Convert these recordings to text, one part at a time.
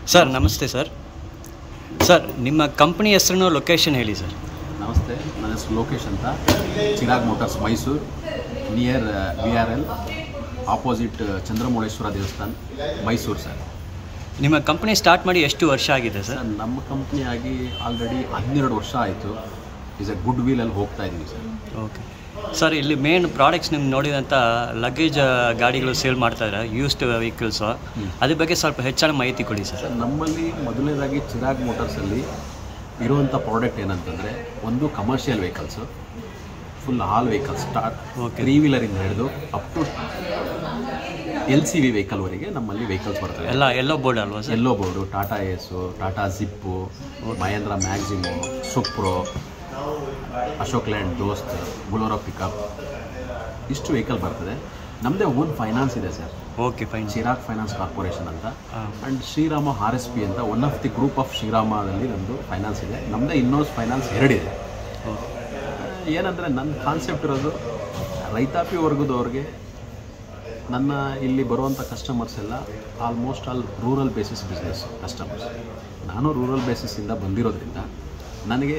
Sir ನಮಸ್ತೆ sir sir ನಿಮ್ಮ company ಹೆಸರನ್ನು ಲೊಕೇಶನ್ ಹೇಳಿ ಸರ್ ನಮಸ್ತೆ ನನ್ನ ಹೆಸರು ಲೋಕೇಶ್ ಅಂತ Chirag motors Mysuru near V R L opposite Chandramouleshwara ದೇವಸ್ಥಾನ ಮೈಸೂರು ಸರ್ ನಿಮ್ಮ ಕಂಪ್ನಿ ಸ್ಟಾರ್ಟ್ ಮಾಡಿ ಎಷ್ಟು ವರ್ಷ ಆಗಿದೆ ಸರ್ ಸರ್ ನಮ್ಮ ಕಂಪ್ನಿ ಆಗಿ ಆಲ್ರೆಡಿ ಹನ್ನೆರಡು ವರ್ಷ ಆಯಿತು ಈಸ್ ಎ ಗುಡ್ ವೀಲಲ್ಲಿ ಹೋಗ್ತಾ ಇದ್ದೀವಿ ಸರ್ ಓಕೆ ಸರ್ ಇಲ್ಲಿ ಮೇನ್ ಪ್ರಾಡಕ್ಟ್ಸ್ ನಿಮ್ಗೆ ನೋಡಿದಂಥ ಲಗೇಜ್ ಗಾಡಿಗಳು ಸೇಲ್ ಮಾಡ್ತಾ ಇದ್ದಾರೆ ಯೂಸ್ಡ್ ವೆಹಿಕಲ್ಸು ಅದ್ರ ಬಗ್ಗೆ ಸ್ವಲ್ಪ ಹೆಚ್ಚಿನ ಮಾಹಿತಿ ಕೊಡಿ ಸರ್ ಸರ್ ನಮ್ಮಲ್ಲಿ ಮೊದಲನೇದಾಗಿ ಚಿರಾಗ್ ಮೋಟಾರ್ಸಲ್ಲಿ ಇರುವಂಥ ಪ್ರಾಡಕ್ಟ್ ಏನಂತಂದರೆ ಒಂದು commercial vehicles full hall vehicle start Okay. Three ವೀಲರಿಂದ ಹಿಡಿದು up to L C V ವೆಹಿಕಲ್ವರೆಗೆ ನಮ್ಮಲ್ಲಿ ವೆಹಿಕಲ್ಸ್ ಬರ್ತವೆ ಎಲ್ಲ ಎಲ್ಲೋ ಬೋರ್ಡ್ ಅಲ್ವಾ sir yellow board Tata Ace Tata Zip Mahindra Maxim Supro Ashok Leyland Dost Bolero pickup ಇಷ್ಟು ವೆಹಿಕಲ್ ಬರ್ತದೆ ನಮ್ಮದೇ ಓನ್ ಫೈನಾನ್ಸ್ ಇದೆ sir okay fine Chirag finance corporation ಅಂತ ಹಾಂ and Shriram R S P ಅಂತ one of the group of ಶ್ರೀರಾಮದಲ್ಲಿ ನಮ್ಮದು ಫೈನಾನ್ಸ್ ಇದೆ ನಮ್ಮದೇ ಇನ್ನೋಸ್ ಫೈನಾನ್ಸ್ ಎರಡಿದೆ ಏನಂದರೆ ನನ್ನ ಕಾನ್ಸೆಪ್ಟ್ ಇರೋದು ರೈತಾಪಿ ವರ್ಗದವ್ರಿಗೆ ನನ್ನ ಇಲ್ಲಿ ಬರುವಂಥ ಕಸ್ಟಮರ್ಸ್ ಎಲ್ಲ almost all rural basis business customers ನಾನು ರೂರಲ್ ಬೇಸಿಸಿಂದ ಬಂದಿರೋದ್ರಿಂದ ನನಗೆ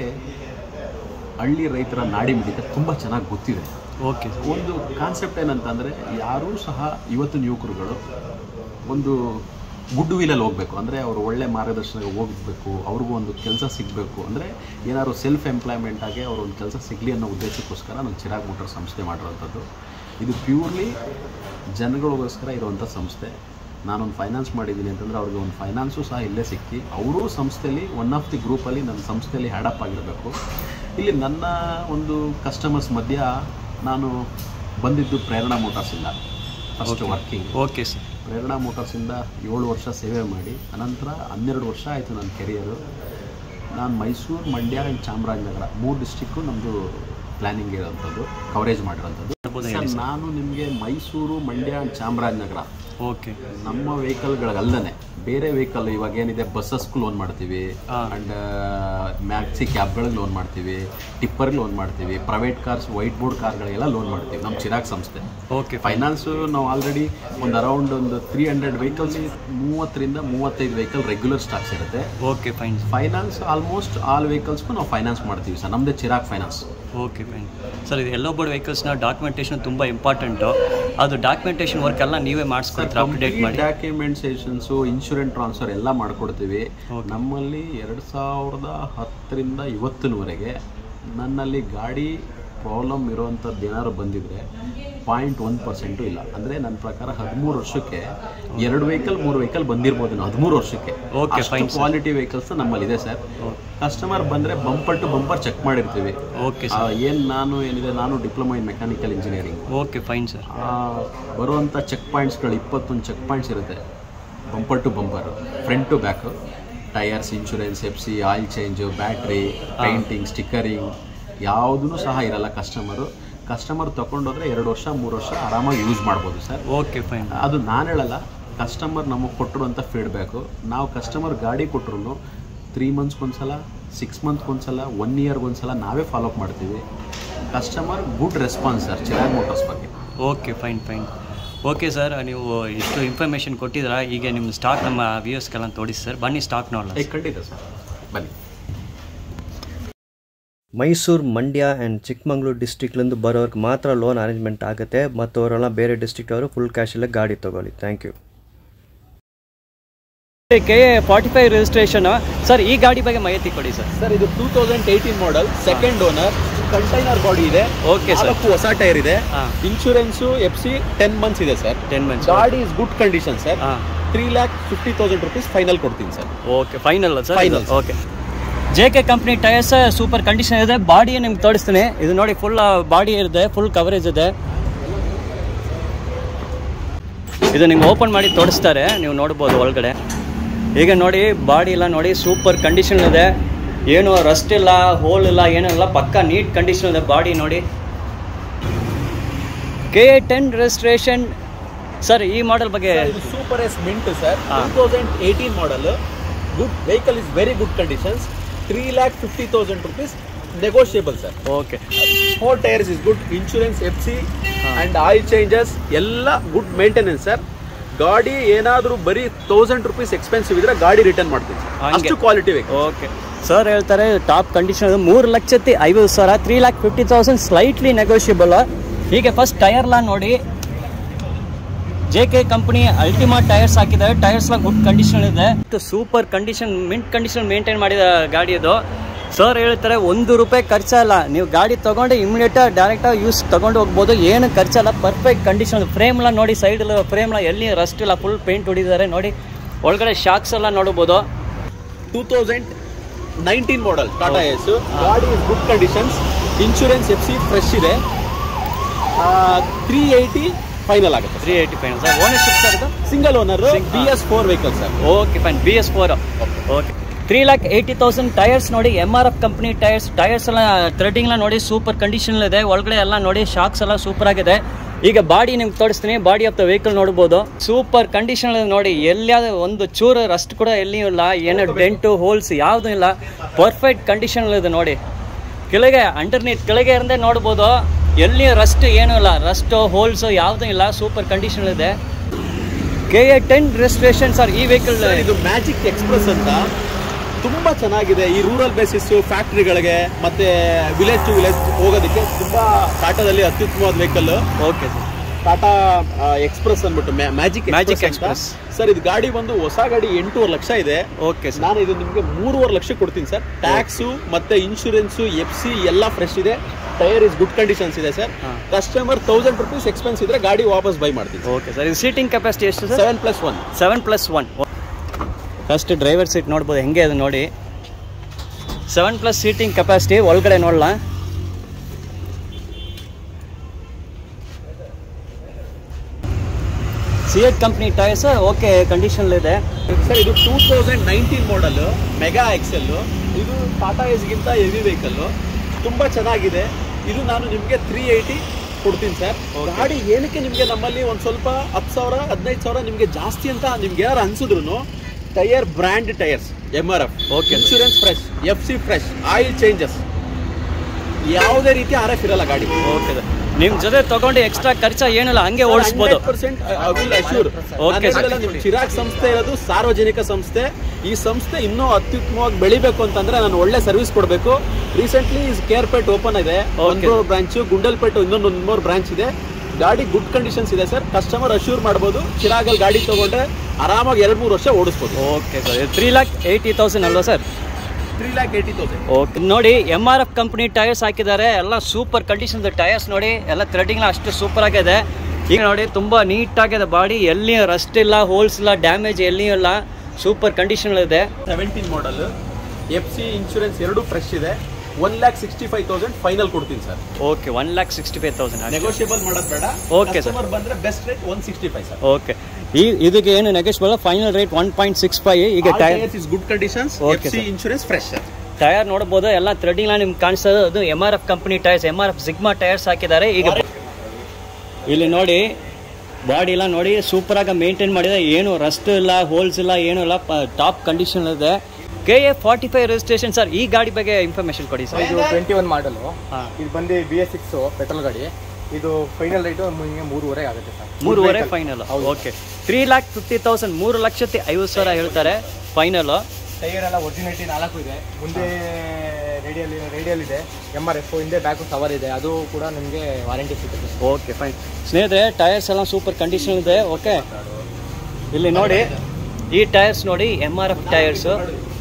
ಹಳ್ಳಿ ರೈತರ ನಾಡಿ ಮಿಡಿತ ತುಂಬ ಚೆನ್ನಾಗಿ ಗೊತ್ತಿದೆ ಓಕೆ ಸರ್ ಒಂದು ಕಾನ್ಸೆಪ್ಟ್ ಏನಂತಂದರೆ ಯಾರೂ ಸಹ ಇವತ್ತಿನ ಯುವಕರುಗಳು ಒಂದು ಗುಡ್ ವೀಲಲ್ಲಿ ಹೋಗಬೇಕು ಅಂದರೆ ಅವರು ಒಳ್ಳೆ ಮಾರ್ಗದರ್ಶನಕ್ಕೆ ಹೋಗಬೇಕು ಅವ್ರಿಗೂ ಒಂದು ಕೆಲಸ ಸಿಗಬೇಕು ಅಂದರೆ ಏನಾದ್ರು ಸೆಲ್ಫ್ ಎಂಪ್ಲಾಯ್ಮೆಂಟ್ ಆಗಿ ಅವರು ಒಂದು ಕೆಲಸ ಸಿಗಲಿ ಅನ್ನೋ ಉದ್ದೇಶಕ್ಕೋಸ್ಕರ ನಾನು ಚಿರಾಗ್ ಮೋಟರ್ ಸಂಸ್ಥೆ ಮಾಡಿರೋಂಥದ್ದು ಇದು ಪ್ಯೂರ್ಲಿ ಜನಗಳಿಗೋಸ್ಕರ ಇರುವಂಥ ಸಂಸ್ಥೆ ನಾನೊಂದು ಫೈನಾನ್ಸ್ ಮಾಡಿದ್ದೀನಿ ಅಂತಂದರೆ ಅವ್ರಿಗೆ ಒಂದು ಫೈನಾನ್ಸು ಸಹ ಇಲ್ಲೇ ಸಿಕ್ಕಿ ಅವರೂ ಸಂಸ್ಥೆಯಲ್ಲಿ ಒನ್ ಆಫ್ ದಿ ಗ್ರೂಪಲ್ಲಿ ನನ್ನ ಸಂಸ್ಥೆಯಲ್ಲಿ ಹ್ಯಾಡಪ್ ಆಗಿರಬೇಕು ಇಲ್ಲಿ ನನ್ನ ಒಂದು ಕಸ್ಟಮರ್ಸ್ ಮಧ್ಯ ನಾನು ಬಂದಿದ್ದು ಪ್ರೇರಣಾ ಮೋಟಾರ್ಸಿಂದ first working okay sir Prerana ಮೋಟಾರ್ಸಿಂದ ಏಳು ವರ್ಷ ಸೇವೆ ಮಾಡಿ ಅನಂತರ ಹನ್ನೆರಡು ವರ್ಷ ಆಯಿತು ನನ್ನ ಕೆರಿಯರು ನಾನು ಮೈಸೂರು ಮಂಡ್ಯ ಆ್ಯಂಡ್ ಚಾಮರಾಜನಗರ ಮೂರು ಡಿಸ್ಟಿಕ್ಕು ನಮ್ಮದು ಪ್ಲ್ಯಾನಿಂಗ್ ಇರೋಂಥದ್ದು ಕವರೇಜ್ ಮಾಡಿರೋಂಥದ್ದು ಮಾಡ್ಬೋದಾ ಸರ್ ಹೇಳಿ ನಾನು ನಿಮಗೆ ಮೈಸೂರು ಮಂಡ್ಯ ಆ್ಯಂಡ್ ಚಾಮರಾಜನಗರ ಓಕೆ ನಮ್ಮ ವೆಹಿಕಲ್ಗಳಲ್ಲದೆ ಬೇರೆ ವೆಹಿಕಲ್ ಇವಾಗ ಏನಿದೆ ಬಸ್ಸಸ್ಗೂ ಲೋನ್ ಮಾಡ್ತೀವಿ ಹಾ. ಅಂಡ್ ಮ್ಯಾಕ್ಸಿ ಕ್ಯಾಬ್ಗಳಿಗೆ ಲೋನ್ ಮಾಡ್ತೀವಿ ಟಿಪ್ಪರ್ಗೆ ಲೋನ್ ಮಾಡ್ತೀವಿ ಪ್ರೈವೇಟ್ ಕಾರ್ಸ್ ವೈಟ್ ಬೋರ್ಡ್ ಕಾರ್ಗಳಿಗೆಲ್ಲ ಲೋನ್ ಮಾಡ್ತೀವಿ ನಮ್ಮ ಚಿರಾಗ್ ಸಂಸ್ಥೆ ಓಕೆ ಫೈನಾನ್ಸು ನಾವು ಆಲ್ರೆಡಿ ಒಂದು ಅರೌಂಡ್ ಒಂದು ತ್ರೀ ಹಂಡ್ರೆಡ್ ವೆಹಿಕಲ್ಸ್ ಮೂವತ್ತರಿಂದ ಮೂವತ್ತೈದು ವೆಹಿಕಲ್ ರೆಗ್ಯುಲರ್ ಸ್ಟಾಕ್ಸ್ ಇರುತ್ತೆ okay fine finance almost all ವೆಹಿಕಲ್ಸ್ಗೂ ನಾವು ಫೈನಾನ್ಸ್ ಮಾಡ್ತೀವಿ ಸರ್ ನಮ್ಮದೇ Chirag finance okay fine sir ಇದು ಎಲ್ಲೋ ಬೋರ್ಡ್ ವೆಹಿಕಲ್ಸ್ನ ಡಾಕ್ಯುಮೆಂಟೇಷನ್ ತುಂಬ ಇಂಪಾರ್ಟೆಂಟು ಅದು ಡಾಕ್ಯುಮೆಂಟೇಷನ್ ವರ್ಕ್ ಎಲ್ಲ ನೀವೇ ಮಾಡಿಸ್ಕೊಡ್ತೀರಾ ಅಪ್ಡೇಟ್ ಮಾಡಿ ಡಾಕ್ಯುಮೆಂಟೇಷನ್ಸು ಇನ್ಶೂರೆನ್ಸ್ ಟ್ರಾನ್ಸ್ಫರ್ ಎಲ್ಲ ಮಾಡ್ಕೊಡ್ತೀವಿ Okay. ನಮ್ಮಲ್ಲಿ ಎರಡು ಸಾವಿರದ ಹತ್ತರಿಂದ ಇವತ್ತಿನವರೆಗೆ ನನ್ನಲ್ಲಿ ಗಾಡಿ ಪ್ರಾಬ್ಲಮ್ ಇರೋವಂಥದ್ದು ಏನಾದ್ರು ಬಂದಿದ್ರೆ ಪಾಯಿಂಟ್ ಒನ್ ಪರ್ಸೆಂಟು ಇಲ್ಲ ಅಂದರೆ ನನ್ನ ಪ್ರಕಾರ ಹದಿಮೂರು ವರ್ಷಕ್ಕೆ ಎರಡು ವೆಹಿಕಲ್ ಮೂರು ವೆಹಿಕಲ್ ಬಂದಿರ್ಬೋದು ನಾವು ಹದಿಮೂರು ವರ್ಷಕ್ಕೆ Okay, fine, sir. Quality vehicles ನಮ್ಮಲ್ಲಿ ಇದೆ ಸರ್ ಕಸ್ಟಮರ್ ಬಂದರೆ ಬಂಪರ್ ಟು ಬಂಪರ್ ಚೆಕ್ ಮಾಡಿರ್ತೀವಿ ಓಕೆ ಸರ್ ಏನು ನಾನು ಏನಿದೆ ನಾನು diploma in mechanical engineering okay fine sir ಆ, ಬರುವಂಥ ಚೆಕ್ ಪಾಯಿಂಟ್ಸ್ಗಳು ಇಪ್ಪತ್ತೊಂದು ಚೆಕ್ ಪಾಯಿಂಟ್ಸ್ ಇರುತ್ತೆ bumper to bumper front to back tyres insurance F C oil change battery painting stickering ಯಾವುದೂ ಸಹ ಇರಲ್ಲ ಕಸ್ಟಮರು ಕಸ್ಟಮರ್ ತೊಗೊಂಡೋದ್ರೆ ಎರಡು ವರ್ಷ ಮೂರು ವರ್ಷ ಆರಾಮಾಗಿ ಯೂಸ್ ಮಾಡ್ಬೋದು ಸರ್ ಓಕೆ ಫೈನ್ ಅದು ನಾನು ಹೇಳಲ್ಲ ಕಸ್ಟಮರ್ ನಮಗೆ ಕೊಟ್ಟಿರುವಂಥ ಫೀಡ್ಬ್ಯಾಕು ನಾವು ಕಸ್ಟಮರ್ ಗಾಡಿ ಕೊಟ್ಟರು ತ್ರೀ ಮಂತ್ಸ್ಗೊಂದ್ಸಲ ಸಿಕ್ಸ್ ಮಂತ್ಸ್ಗೊಂದ್ಸಲ ಒನ್ ಇಯರ್ಗೊಂದ್ಸಲ ನಾವೇ ಫಾಲೋಅಪ್ ಮಾಡ್ತೀವಿ customer good response sir Chirag motors ಬಗ್ಗೆ okay fine fine okay sir ನೀವು ಇಷ್ಟು ಇನ್ಫಾರ್ಮೇಷನ್ ಕೊಟ್ಟಿದ್ದೀರಾ ಈಗ ನಿಮ್ಮ ಸ್ಟಾಕ್ ನಮ್ಮ ವ್ಯೂಸ್ಗೆಲ್ಲ ತೋರಿಸಿ ಸರ್ ಬನ್ನಿ ಸ್ಟಾಕ್ ನೋಡಲ್ಲ ಏ ಖಂಡಿತ ಸರ್ ಬನ್ನಿ ಮೈಸೂರು ಮಂಡ್ಯ ಆ್ಯಂಡ್ ಚಿಕ್ಕಮಂಗ್ಳೂರು ಡಿಸ್ಟ್ರಿಕ್ಲಿಂದ ಬರೋರ್ಗೆ ಮಾತ್ರ ಲೋನ್ ಅರೇಂಜ್ಮೆಂಟ್ ಆಗುತ್ತೆ ಮತ್ತು ಅವರೆಲ್ಲ ಬೇರೆ ಡಿಸ್ಟ್ರಿಕ್ಟ್ ಅವರು ಫುಲ್ ಕ್ಯಾಶಲ್ಲೇ ಗಾಡಿ ತೊಗೊಳ್ಳಿ thank you K A forty five registration sir ಈ ಗಾಡಿ ಬಗ್ಗೆ ಮಾಹಿತಿ ಕೊಡಿ ಸರ್ ಸರ್ ಇದು two thousand eighteen model second owner container body ಇದೆ ಓಕೆ ಸರ್ ನಾಲ್ಕು ಹೊಸ ಟೈರ್ ಇದೆ ಹಾಂ insurance F C ten months ಇದೆ ಸರ್ ಟೆನ್ ಮಂತ್ಸ್ ಗಾಡಿ ಇಸ್ ಗುಡ್ ಕಂಡೀಷನ್ ಸರ್ ಹಾಂ three lakh fifty thousand rupees final ಕೊಡ್ತೀನಿ sir okay final sir Final, sir. Okay J K company tyres super condition ಇದೆ body ನಿಮ್ಗೆ ತೋರಿಸ್ತೀನಿ ಇದು ನೋಡಿ full body ಇದೆ ಫುಲ್ ಕವರೇಜ್ ಇದೆ ಇದು ನಿಮ್ಗೆ ಓಪನ್ ಮಾಡಿ ತೋರಿಸ್ತಾರೆ ನೀವು ನೋಡ್ಬೋದು ಒಳಗಡೆ ಈಗ ನೋಡಿ ಬಾಡಿ ಎಲ್ಲ ನೋಡಿ ಸೂಪರ್ ಕಂಡೀಷನ್ ಇದೆ ಏನು ರಸ್ಟ್ ಇಲ್ಲ ಹೋಲ್ ಇಲ್ಲ ಏನಿಲ್ಲ ಪಕ್ಕ ನೀಟ್ ಕಂಡೀಷನ್ ಇದೆ ಬಾಡಿ ನೋಡಿ ಕೆ ಟೆನ್ ರಿಜಿಸ್ಟ್ರೇಷನ್ ಸರ್ ಈ ಮಾಡೆಲ್ ಬಗ್ಗೆ ಇದು ಸೂಪರ್ ಎಸ್ ಮಿಂಟ್ ಸರ್ ಹಾ. Two thousand eighteen model good vehicle is very good conditions three lakh fifty thousand rupees negotiable sir okay four tyres is good insurance F C ಹಾ. And oil changes ಎಲ್ಲ good maintenance sir ಗಾಡಿ ಏನಾದರೂ ಬರೀ thousand rupees expensive ಇದ್ರೆ ಗಾಡಿ return ಮಾಡ್ತೀನಿ ಹಂಗೆ. ಅಷ್ಟು ಕ್ವಾಲಿಟಿ ಬೇಕು ಓಕೆ ಸರ್ ಹೇಳ್ತಾರೆ ಟಾಪ್ ಕಂಡೀಷನ್ ಮೂರು ಲಕ್ಷത്തി ಐವತ್ತು ಸಾವಿರ three lakh fifty thousand slightly negotiable ಹೀಗೆ ಫಸ್ಟ್ ಟೈರ್ಲ ನೋಡಿ J K company Ultima tyres ಹಾಕಿದ್ದಾರೆ ಟೈರ್ಸ್ ಎಲ್ಲ ಗುಡ್ ಕಂಡೀಷನ್ ಇದೆ super condition mint condition maintain ಮಾಡಿದ ಗಾಡಿ ಇದು ಸರ್ ಹೇಳ್ತಾರೆ ಒಂದು ರೂಪಾಯಿ ಖರ್ಚಲ್ಲ ನೀವು ಗಾಡಿ ತೊಗೊಂಡು ಇಮಿಡಿಯೇಟ್ ಡೈರೆಕ್ಟಾಗಿ ಯೂಸ್ ತೊಗೊಂಡು ಹೋಗ್ಬೋದು ಏನು ಖರ್ಚಲ್ಲ ಪರ್ಫೆಕ್ಟ್ ಕಂಡೀಷನ್ ಫ್ರೇಮ್ಲ ನೋಡಿ ಸೈಡ್ ಫ್ರೇಮ್ಲ ಎಲ್ಲಿ ರಸ್ಟ್ ಇಲ್ಲ ಫುಲ್ ಪೇಂಟ್ ಹೊಡಿದ್ದಾರೆ ನೋಡಿ ಒಳಗಡೆ ಶಾಕ್ಸ್ ಎಲ್ಲ ನೋಡ್ಬೋದು two thousand nineteen model Tata Ace ಗಾಡಿ is good conditions insurance F C fresh ಇದೆ ತ್ರೀ ಏಯ್ಟಿ ಫೈನಲ್ ಆಗುತ್ತೆ three eighty five sir ownership sir ಇದು single owner Sing- B S four vehicle sir okay fine B S four okay three lakh eighty thousand tyres ನೋಡಿ M R F company tyres tyres ಎಲ್ಲ threading ಎಲ್ಲ ನೋಡಿ super condition ಇದೆ ಒಳಗಡೆ ಎಲ್ಲ ನೋಡಿ shocks ಎಲ್ಲ ಸೂಪರ್ ಆಗಿದೆ ಈಗ ಬಾಡಿ ನಿಮ್ಗೆ ತೋರಿಸ್ತೀನಿ ಬಾಡಿ ಆಫ್ ದ ವೆಹಿಕಲ್ ನೋಡ್ಬೋದು ಸೂಪರ್ ಕಂಡೀಷನ್ ಇದೆ ನೋಡಿ ಎಲ್ಲಿಯಾದ ಒಂದು ಚೂರು ರಸ್ಟ್ ಕೂಡ ಎಲ್ಲಿಯೂ ಇಲ್ಲ ಏನೋ ಡೆಂಟು ಹೋಲ್ಸ್ ಯಾವುದೂ ಇಲ್ಲ ಪರ್ಫೆಕ್ಟ್ ಕಂಡೀಷನ್ ಇದೆ ನೋಡಿ ಕೆಳಗೆ ಅಂಡರ್ನೀತ್ ಕೆಳಗೆ ಇರಂದೇ ನೋಡ್ಬೋದು ಎಲ್ಲಿ ರಸ್ಟ್ ಏನೂ ಇಲ್ಲ ರಸ್ಟು ಹೋಲ್ಸು ಯಾವುದೂ ಇಲ್ಲ ಸೂಪರ್ ಕಂಡೀಷನ್ ಇದೆ K A ten registration sir ಈ ವೆಹಿಕಲ್ ಸರ್ ಇದು ಮ್ಯಾಜಿಕ್ ಎಕ್ಸ್ಪ್ರೆಸ್ ಅಂತ ತುಂಬಾ ಚೆನ್ನಾಗಿದೆ ಈ ರೂರಲ್ ಬೇಸಿಸ್ ಫ್ಯಾಕ್ಟ್ರಿಗಳಿಗೆ ಮತ್ತೆ ವಿಲೇಜ್ ಟು ವಿಲೇಜ್ ಹೋಗೋದಕ್ಕೆ ತುಂಬಾ ಟಾಟಾದಲ್ಲಿ ಅತ್ಯುತ್ತಮವಾದ vehicle okay sir Tata express ಅಂದ್ಬಿಟ್ಟು ಮ್ಯಾಜಿಕ್ Magic Express. ಸರ್ ಇದು ಗಾಡಿ ಬಂದು ಹೊಸ ಗಾಡಿ ಎಂಟೂವರೆ ಲಕ್ಷ ಇದೆ ಓಕೆ ಸರ್ ನಾನು ಇದು ನಿಮಗೆ ಮೂರುವರೆ ಲಕ್ಷ ಕೊಡ್ತೀನಿ ಸರ್ ಟ್ಯಾಕ್ಸು ಮತ್ತೆ ಇನ್ಶೂರೆನ್ಸು ಎಫ್ ಸಿ ಎಲ್ಲ ಫ್ರೆಶ್ ಇದೆ ಟೈರ್ ಇಸ್ ಗುಡ್ ಕಂಡೀಷನ್ಸ್ ಇದೆ ಸರ್ ಹಾ. ಕಸ್ಟಮರ್ ತೌಸಂಡ್ ರುಪೀಸ್ ಎಕ್ಸ್ಪೆನ್ಸ್ ಇದ್ರೆ ಗಾಡಿ ವಾಪಸ್ ಬೈ ಮಾಡ್ತೀನಿ ಓಕೆ ಸರ್ ಇದು ಸೀಟಿಂಗ್ ಕೆಪಾಸಿಟಿ ಎಷ್ಟು sir seven plus one seven plus one first driver seat ನೋಡ್ಬೋದು ಹೆಂಗೆ ಅದು ನೋಡಿ ಸೆವೆನ್ ಪ್ಲಸ್ ಸೀಟಿಂಗ್ ಕೆಪಾಸಿಟಿ ಒಳಗಡೆ ನೋಡಲ್ಲ CEAT company tyres okay condition ಇದೆ ಸರ್ ಇದು two thousand nineteen model mega excel ಇದು ಟಾಟಾ ಎಸ್ಗಿಂತ ಹೆವಿ ವೆಹಿಕಲ್ ತುಂಬಾ ಚೆನ್ನಾಗಿದೆ ಇದು ನಾನು ನಿಮಗೆ ತ್ರೀ ಏಯ್ಟಿ ಕೊಡ್ತೀನಿ ಸರ್ ಗಾಡಿ ಏನಕ್ಕೆ ನಿಮಗೆ ನಮ್ಮಲ್ಲಿ ಒಂದು ಸ್ವಲ್ಪ ಹತ್ತು ಸಾವಿರ ಹದಿನೈದು ಸಾವಿರ ನಿಮಗೆ ಜಾಸ್ತಿ ಅಂತ ನಿಮ್ಗೆ ಯಾರು ಅನ್ಸಿದ್ರು tyre brand tyres M R F Okay, sir. Insurance fresh F C fresh oil changes ಯಾವುದೇ ರೀತಿ ಆರ್ ಎಫ್ ಇರಲ್ಲ ಗಾಡಿ ಓಕೆ ಸರ್ ನಿಮ್ಮ ಜೊತೆ ತಗೊಂಡು ಎಕ್ಸ್ಟ್ರಾ ಖರ್ಚ ಏನಿಲ್ಲ ಹಂಗೆ ಓಡಿಸ್ಬೋದು Okay, sir. ನಿಮ್ ಚಿರಾಗ್ ಸಂಸ್ಥೆ ಇರೋದು ಸಾರ್ವಜನಿಕ ಸಂಸ್ಥೆ ಈ ಸಂಸ್ಥೆ ಇನ್ನೂ ಅತ್ಯುತ್ತಮವಾಗಿ ಬೆಳಿಬೇಕು ಅಂತಂದ್ರೆ ನಾನು ಒಳ್ಳೆ ಸರ್ವಿಸ್ ಕೊಡಬೇಕು ರೀಸೆಂಟ್ಲಿ ಕೇರ್ಪೇಟ್ ಓಪನ್ ಇದೆ ಒಂದು ಬ್ರಾಂಚ್ ಗುಂಡಲ್ಪೇಟು ಇನ್ನೊಂದು ಒಂದು ಮೂರು ಬ್ರಾಂಚ್ ಇದೆ ಗಾಡಿ ಗುಡ್ ಕಂಡೀಷನ್ಸ್ ಇದೆ ಸರ್ ಕಸ್ಟಮರ್ ಅಶ್ಯೂರ್ ಮಾಡ್ಬೋದು ಚಿರಾಗಲ್ಲಿ ಗಾಡಿ ತಗೊಂಡ್ರೆ ಆರಾಮಾಗಿ ಎರಡು ಮೂರು ವರ್ಷ ಓಡಿಸ್ಬೋದು okay sir three lakh eighty thousand ಅಲ್ವಾ sir three lakh eighty thousand okay ನೋಡಿ M R F company tyres ಹಾಕಿದ್ದಾರೆ ಎಲ್ಲ ಸೂಪರ್ ಕಂಡೀಷನ್ ಟೈರ್ಸ್ ನೋಡಿ ಎಲ್ಲ ಥ್ರೆಡಿಂಗ್ ಅಷ್ಟು ಸೂಪರ್ ಆಗಿದೆ ಈಗ ನೋಡಿ ತುಂಬ ನೀಟಾಗಿದೆ ಬಾಡಿ ಎಲ್ಲಿ ರಸ್ಟ್ ಇಲ್ಲ ಹೋಲ್ಸ್ ಇಲ್ಲ ಡ್ಯಾಮೇಜ್ ಎಲ್ಲಿಯೂ ಇಲ್ಲ ಸೂಪರ್ ಕಂಡೀಷನ್ ಇದೆ seventeen model F C insurance ಎರಡು ಫ್ರೆಶ್ ಇದೆ one lakh sixty five thousand final ಕೊಡ್ತೀನಿ sir okay one lakh sixty five thousand negotiable ಮಾಡೋದು ಬೇಡ Okay, sir. ಕಸ್ಟಮರ್ ಬಂದ್ರೆ best rate one sixty five sir okay ಈ ಇದಕ್ಕೆ ಏನು negotiable final rate one point six five ಈಗ tyre is good conditions Okay, F C sir. Insurance fresh sir tyre ನೋಡ್ಬೋದು ಎಲ್ಲ threading ನಿಮ್ಗೆ ಕಾಣಿಸ್ತದೆ ಅದು M R F company tyres M R F Sigma tyres ಹಾಕಿದ್ದಾರೆ ಈಗ ಇಲ್ಲಿ ನೋಡಿ ಬಾಡಿ ಎಲ್ಲ ನೋಡಿ ಸೂಪರ್ ಆಗಿ ಮೇಂಟೈನ್ ಮಾಡಿದೆ ಏನು ರಸ್ಟ್ ಇಲ್ಲ ಹೋಲ್ಸ್ ಇಲ್ಲ ಏನು ಇಲ್ಲ ಟಾಪ್ ಕಂಡೀಷನ್ ಇದೆ K A forty five registration sir ಈ ಗಾಡಿ ಬಗ್ಗೆ ಇನ್ಫಾರ್ಮೇಶನ್ ಕೊಡಿ ಸರ್ ಇದು ಟ್ವೆಂಟಿ ಒನ್ ಮಾಡಲು ಹಾಂ ಇದು ಬಂದು ಬಿ ಎಸ್ ಸಿಕ್ಸ್ ಪೆಟ್ರೋಲ್ ಗಾಡಿ ಇದು ಫೈನಲ್ ರೇಟು ನಿಮಗೆ ಮೂರುವರೆ ಆಗುತ್ತೆ ಸರ್ ಮೂರುವರೆ final okay three lakh fifty thousand ಮೂರು ಲಕ್ಷത്തി ಐವತ್ತು ಸಾವಿರ ಹೇಳ್ತಾರೆ ಫೈನಲ್ ಟೈರ್ ಎಲ್ಲ ಒರಿಜಿನಿಟಿ ನಾಲ್ಕು ಇದೆ ಮುಂದೆ ರೇಡಿಯಲ್ ರೇಡಿಯಲ್ ಇದೆ ಎಮ್ ಆರ್ ಎಫ್ ಹಿಂದೆ ಬ್ಯಾಕು ಕವರ್ ಇದೆ ಅದು ಕೂಡ ನಿಮಗೆ ವಾರಂಟಿ ಸಿಗುತ್ತೆ ಓಕೆ ಫೈನ್ ಸ್ನೇಹಿತರೆ ಟೈರ್ಸ್ ಎಲ್ಲ ಸೂಪರ್ ಕಂಡೀಷನ್ ಇದೆ ಓಕೆ ಇಲ್ಲಿ ನೋಡಿ ಈ ಟೈರ್ಸ್ ನೋಡಿ M R F tyres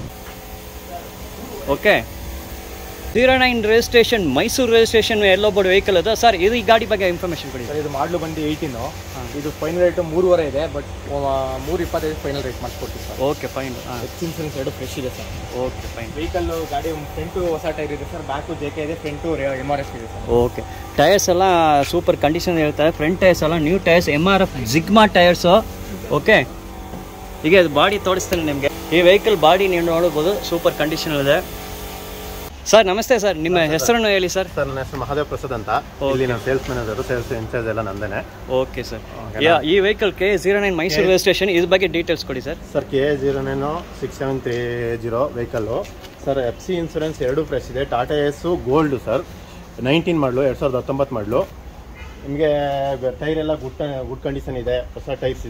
okay zero nine registration Mysuru registration ಎಲ್ಲೊಬ್ಬರು ವೆಹಿಕಲ್ ಅದು ಸರ್ ಇದು ಈ ಗಾಡಿ ಬಗ್ಗೆ ಇನ್ಫಾರ್ಮೇಶನ್ ಕೊಡಿ ಸರ್ ಇದು ಮಾಡಲು ಬಂದು ಏಯ್ಟೀನು ಇದು ಫೈನಲ್ ರೇಟು ಮೂರುವರೆ ಇದೆ ಬಟ್ ಮೂರು ಇಪ್ಪತ್ತೈದು ಫೈನಲ್ ರೇಟ್ ಮಾಡಿಸ್ಕೊಡ್ತೀವಿ ಸರ್ ಓಕೆ ಫೈನ್ ಹಾಂ ಎಕ್ಸ್ ಇನ್ಸೂರೆನ್ಸ್ ಎರಡು ಫ್ರೆಶ್ ಇದೆ ಸರ್ ಓಕೆ ಫೈನ್ ವೆಹಿಕಲ್ ಗಾಡಿ ಫ್ರಂಟು ಹೊಸ ಟೈರ್ ಇದೆ ಸರ್ ಬ್ಯಾಕು ಜೆ ಕೆ ಇದೆ ಫ್ರಂಟು ಎಮ್ ಆರ್ ಎಫ್ ಇದೆ ಸರ್ ಓಕೆ ಟೈರ್ಸ್ ಎಲ್ಲ ಸೂಪರ್ ಕಂಡೀಷನ್ ಹೇಳ್ತಾರೆ ಫ್ರಂಟ್ ಟೈರ್ಸ್ ಎಲ್ಲ new tyres M R F Zigma tyres okay ಈಗ ಅದು ಬಾಡಿ ತೋರಿಸ್ತೇನೆ ನಿಮಗೆ ಈ ವೆಹಿಕಲ್ ಬಾಡಿ ನೀವು ನೋಡ್ಬೋದು ಸೂಪರ್ ಕಂಡೀಷನ್ ಇದೆ ಸರ್ ನಮಸ್ತೆ ಸರ್ ನಿಮ್ಮ ಹೆಸರನ್ನು ಹೇಳಿ ಸರ್ ಸರ್ ನನ್ನ ಹೆಸರು ಮಹಾದೇವ್ ಪ್ರಸಾದ್ ಅಂತ ಇಲ್ಲಿ ನಾನು ಸೇಲ್ಸ್ ಮ್ಯಾನೇಜರ್ ಸೇಲ್ಸ್ ಇನ್ಚಾರ್ಜ್ ಎಲ್ಲ ನಂದೇನೆ ಓಕೆ ಸರ್ ಈ vehicle K zero nine Mysuru registration ಇದ್ರ ಬಗ್ಗೆ ಡೀಟೇಲ್ಸ್ ಕೊಡಿ sir sir K A zero nine six seven three zero vehicle sir F C insurance ಎರಡು ಫ್ರೆಶ್ ಇದೆ Tata Ace gold sir nineteen model ಎರಡು ಸಾವಿರದ ಹತ್ತೊಂಬತ್ತು ಮಾಡಲು ನಿಮಗೆ ಟೈರ್ ಎಲ್ಲ ಗುಡ್ ಗುಡ್ ಕಂಡೀಷನ್ ಇದೆ ಹೊಸ ಟೈರ್ಸ್ ಇದೆ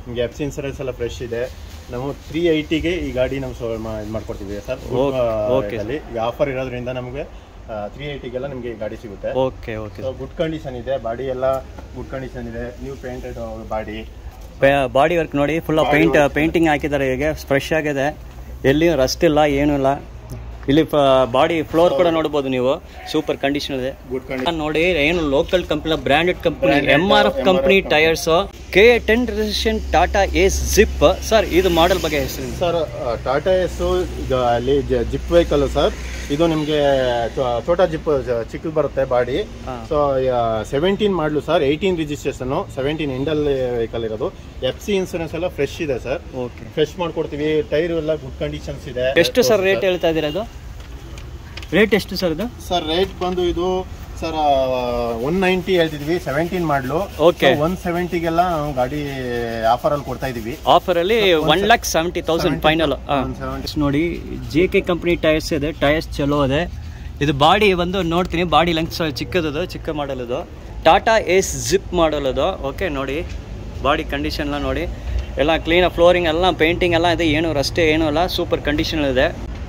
ನಿಮಗೆ ಎಫ್ ಸಿ ಇನ್ಸೂರೆನ್ಸ್ ಎಲ್ಲ ಫ್ರೆಶ್ ಇದೆ ನಾವು ತ್ರೀ ಐಟಿಗೆ ಈ ಗಾಡಿ ನಾವು ಸೊ ಇದು ಮಾಡ್ಕೊಡ್ತೀವಿ ಸರ್ okay. ಅಲ್ಲಿ ಈಗ ಆಫರ್ ಇರೋದ್ರಿಂದ ನಮಗೆ ತ್ರೀ ಐಟಿಗೆಲ್ಲ ನಿಮಗೆ ಈ ಗಾಡಿ ಸಿಗುತ್ತೆ ಓಕೆ ಓಕೆ ಗುಡ್ ಕಂಡೀಷನ್ ಇದೆ ಬಾಡಿ ಎಲ್ಲ ಗುಡ್ ಕಂಡೀಷನ್ ಇದೆ new painted body body work ನೋಡಿ ಫುಲ್ ಪೇಂಟ್ ಪೇಂಟಿಂಗ್ ಹಾಕಿದ್ದಾರೆ ಈಗ ಫ್ರೆಶ್ ಆಗಿದೆ ಎಲ್ಲಿಯೂ ರಸ್ಟ್ ಇಲ್ಲ ಏನೂ ಇಲ್ಲ ಇಲ್ಲಿ ಬಾಡಿ ಫ್ಲೋರ್ ಕೂಡ ನೋಡ್ಬೋದು ನೀವು ಸೂಪರ್ ಕಂಡೀಷನ್ ಇದೆ ಗುಡ್ ಕಂಡೀಷನ್ ನೋಡಿ ಏನು local company branded company M R F company tyres K ten resistant Tata Ace Zip sir ಇದು ಮಾಡೆಲ್ ಬಗ್ಗೆ ಹೆಸರು ಸರ್ ಟಾಟಾ ಎಸ್ ಈಗ ಅಲ್ಲಿ ಜಿಪ್ ವೆಹಿಕಲ್ ಸರ್ ಇದು ನಿಮಗೆ ಛೋಟಾ ಜಿಪ್ ಚಿಕ್ಕದು ಬರುತ್ತೆ body so seventeen model sir eighteen registration seventeen ಇಂಡಲ್ ವೆಹಿಕಲ್ ಇರೋದು ಎಫ್ ಸಿ ಇನ್ಸೂರೆನ್ಸ್ ಎಲ್ಲ ಫ್ರೆಶ್ ಇದೆ ಸರ್ ಓಕೆ ಫ್ರೆಶ್ ಮಾಡ್ಕೊಡ್ತೀವಿ ಟೈರ್ ಎಲ್ಲ ಗುಡ್ ಕಂಡೀಷನ್ಸ್ ಇದೆ ಎಷ್ಟು ಸರ್ ರೇಟ್ ಹೇಳ್ತಾ ಇದ್ದೀರಾ ಇದು ರೇಟ್ ಎಷ್ಟು ಸರ್ ಇದು ಸರ್ ರೇಟ್ ಬಂದು ಇದು ಸರ್ ಒನ್ ನೈಂಟಿ ಹೇಳ್ತಿದ್ವಿ ಸೆವೆಂಟೀನ್ ಮಾಡಲು Okay. ಒನ್ ಸೆವೆಂಟಿಗೆಲ್ಲ ನಾವು ಗಾಡಿ ಆಫರ್ ಅಲ್ಲಿ ಕೊಡ್ತಾ ಇದೀವಿ ಆಫರ್ ಅಲ್ಲಿ one lakh seventy thousand final ನೋಡಿ ಜೆ ಕೆ ಕಂಪ್ನಿ ಟೈರ್ಸ್ ಇದೆ ಟೈರ್ಸ್ ಚಲೋ ಇದೆ ಇದು ಬಾಡಿ ಬಂದು ನೋಡ್ತೀನಿ ಬಾಡಿ ಲೆಂತ್ ಚಿಕ್ಕದದು ಚಿಕ್ಕ ಮಾಡಲ್ ಇದು ಟಾಟಾ ಏಸ್ ಜಿಪ್ ಮಾಡಲ್ ಅದು ಓಕೆ ನೋಡಿ ಬಾಡಿ ಕಂಡೀಷನ್ ಎಲ್ಲ ನೋಡಿ ಎಲ್ಲ ಕ್ಲೀನ್ ಫ್ಲೋರಿಂಗ್ ಎಲ್ಲ ಪೇಂಟಿಂಗ್ ಎಲ್ಲ ಇದೆ ಏನು ರಸ್ತೆ ಏನೂ ಇಲ್ಲ ಸೂಪರ್ ಕಂಡೀಷನ್ ಇದೆ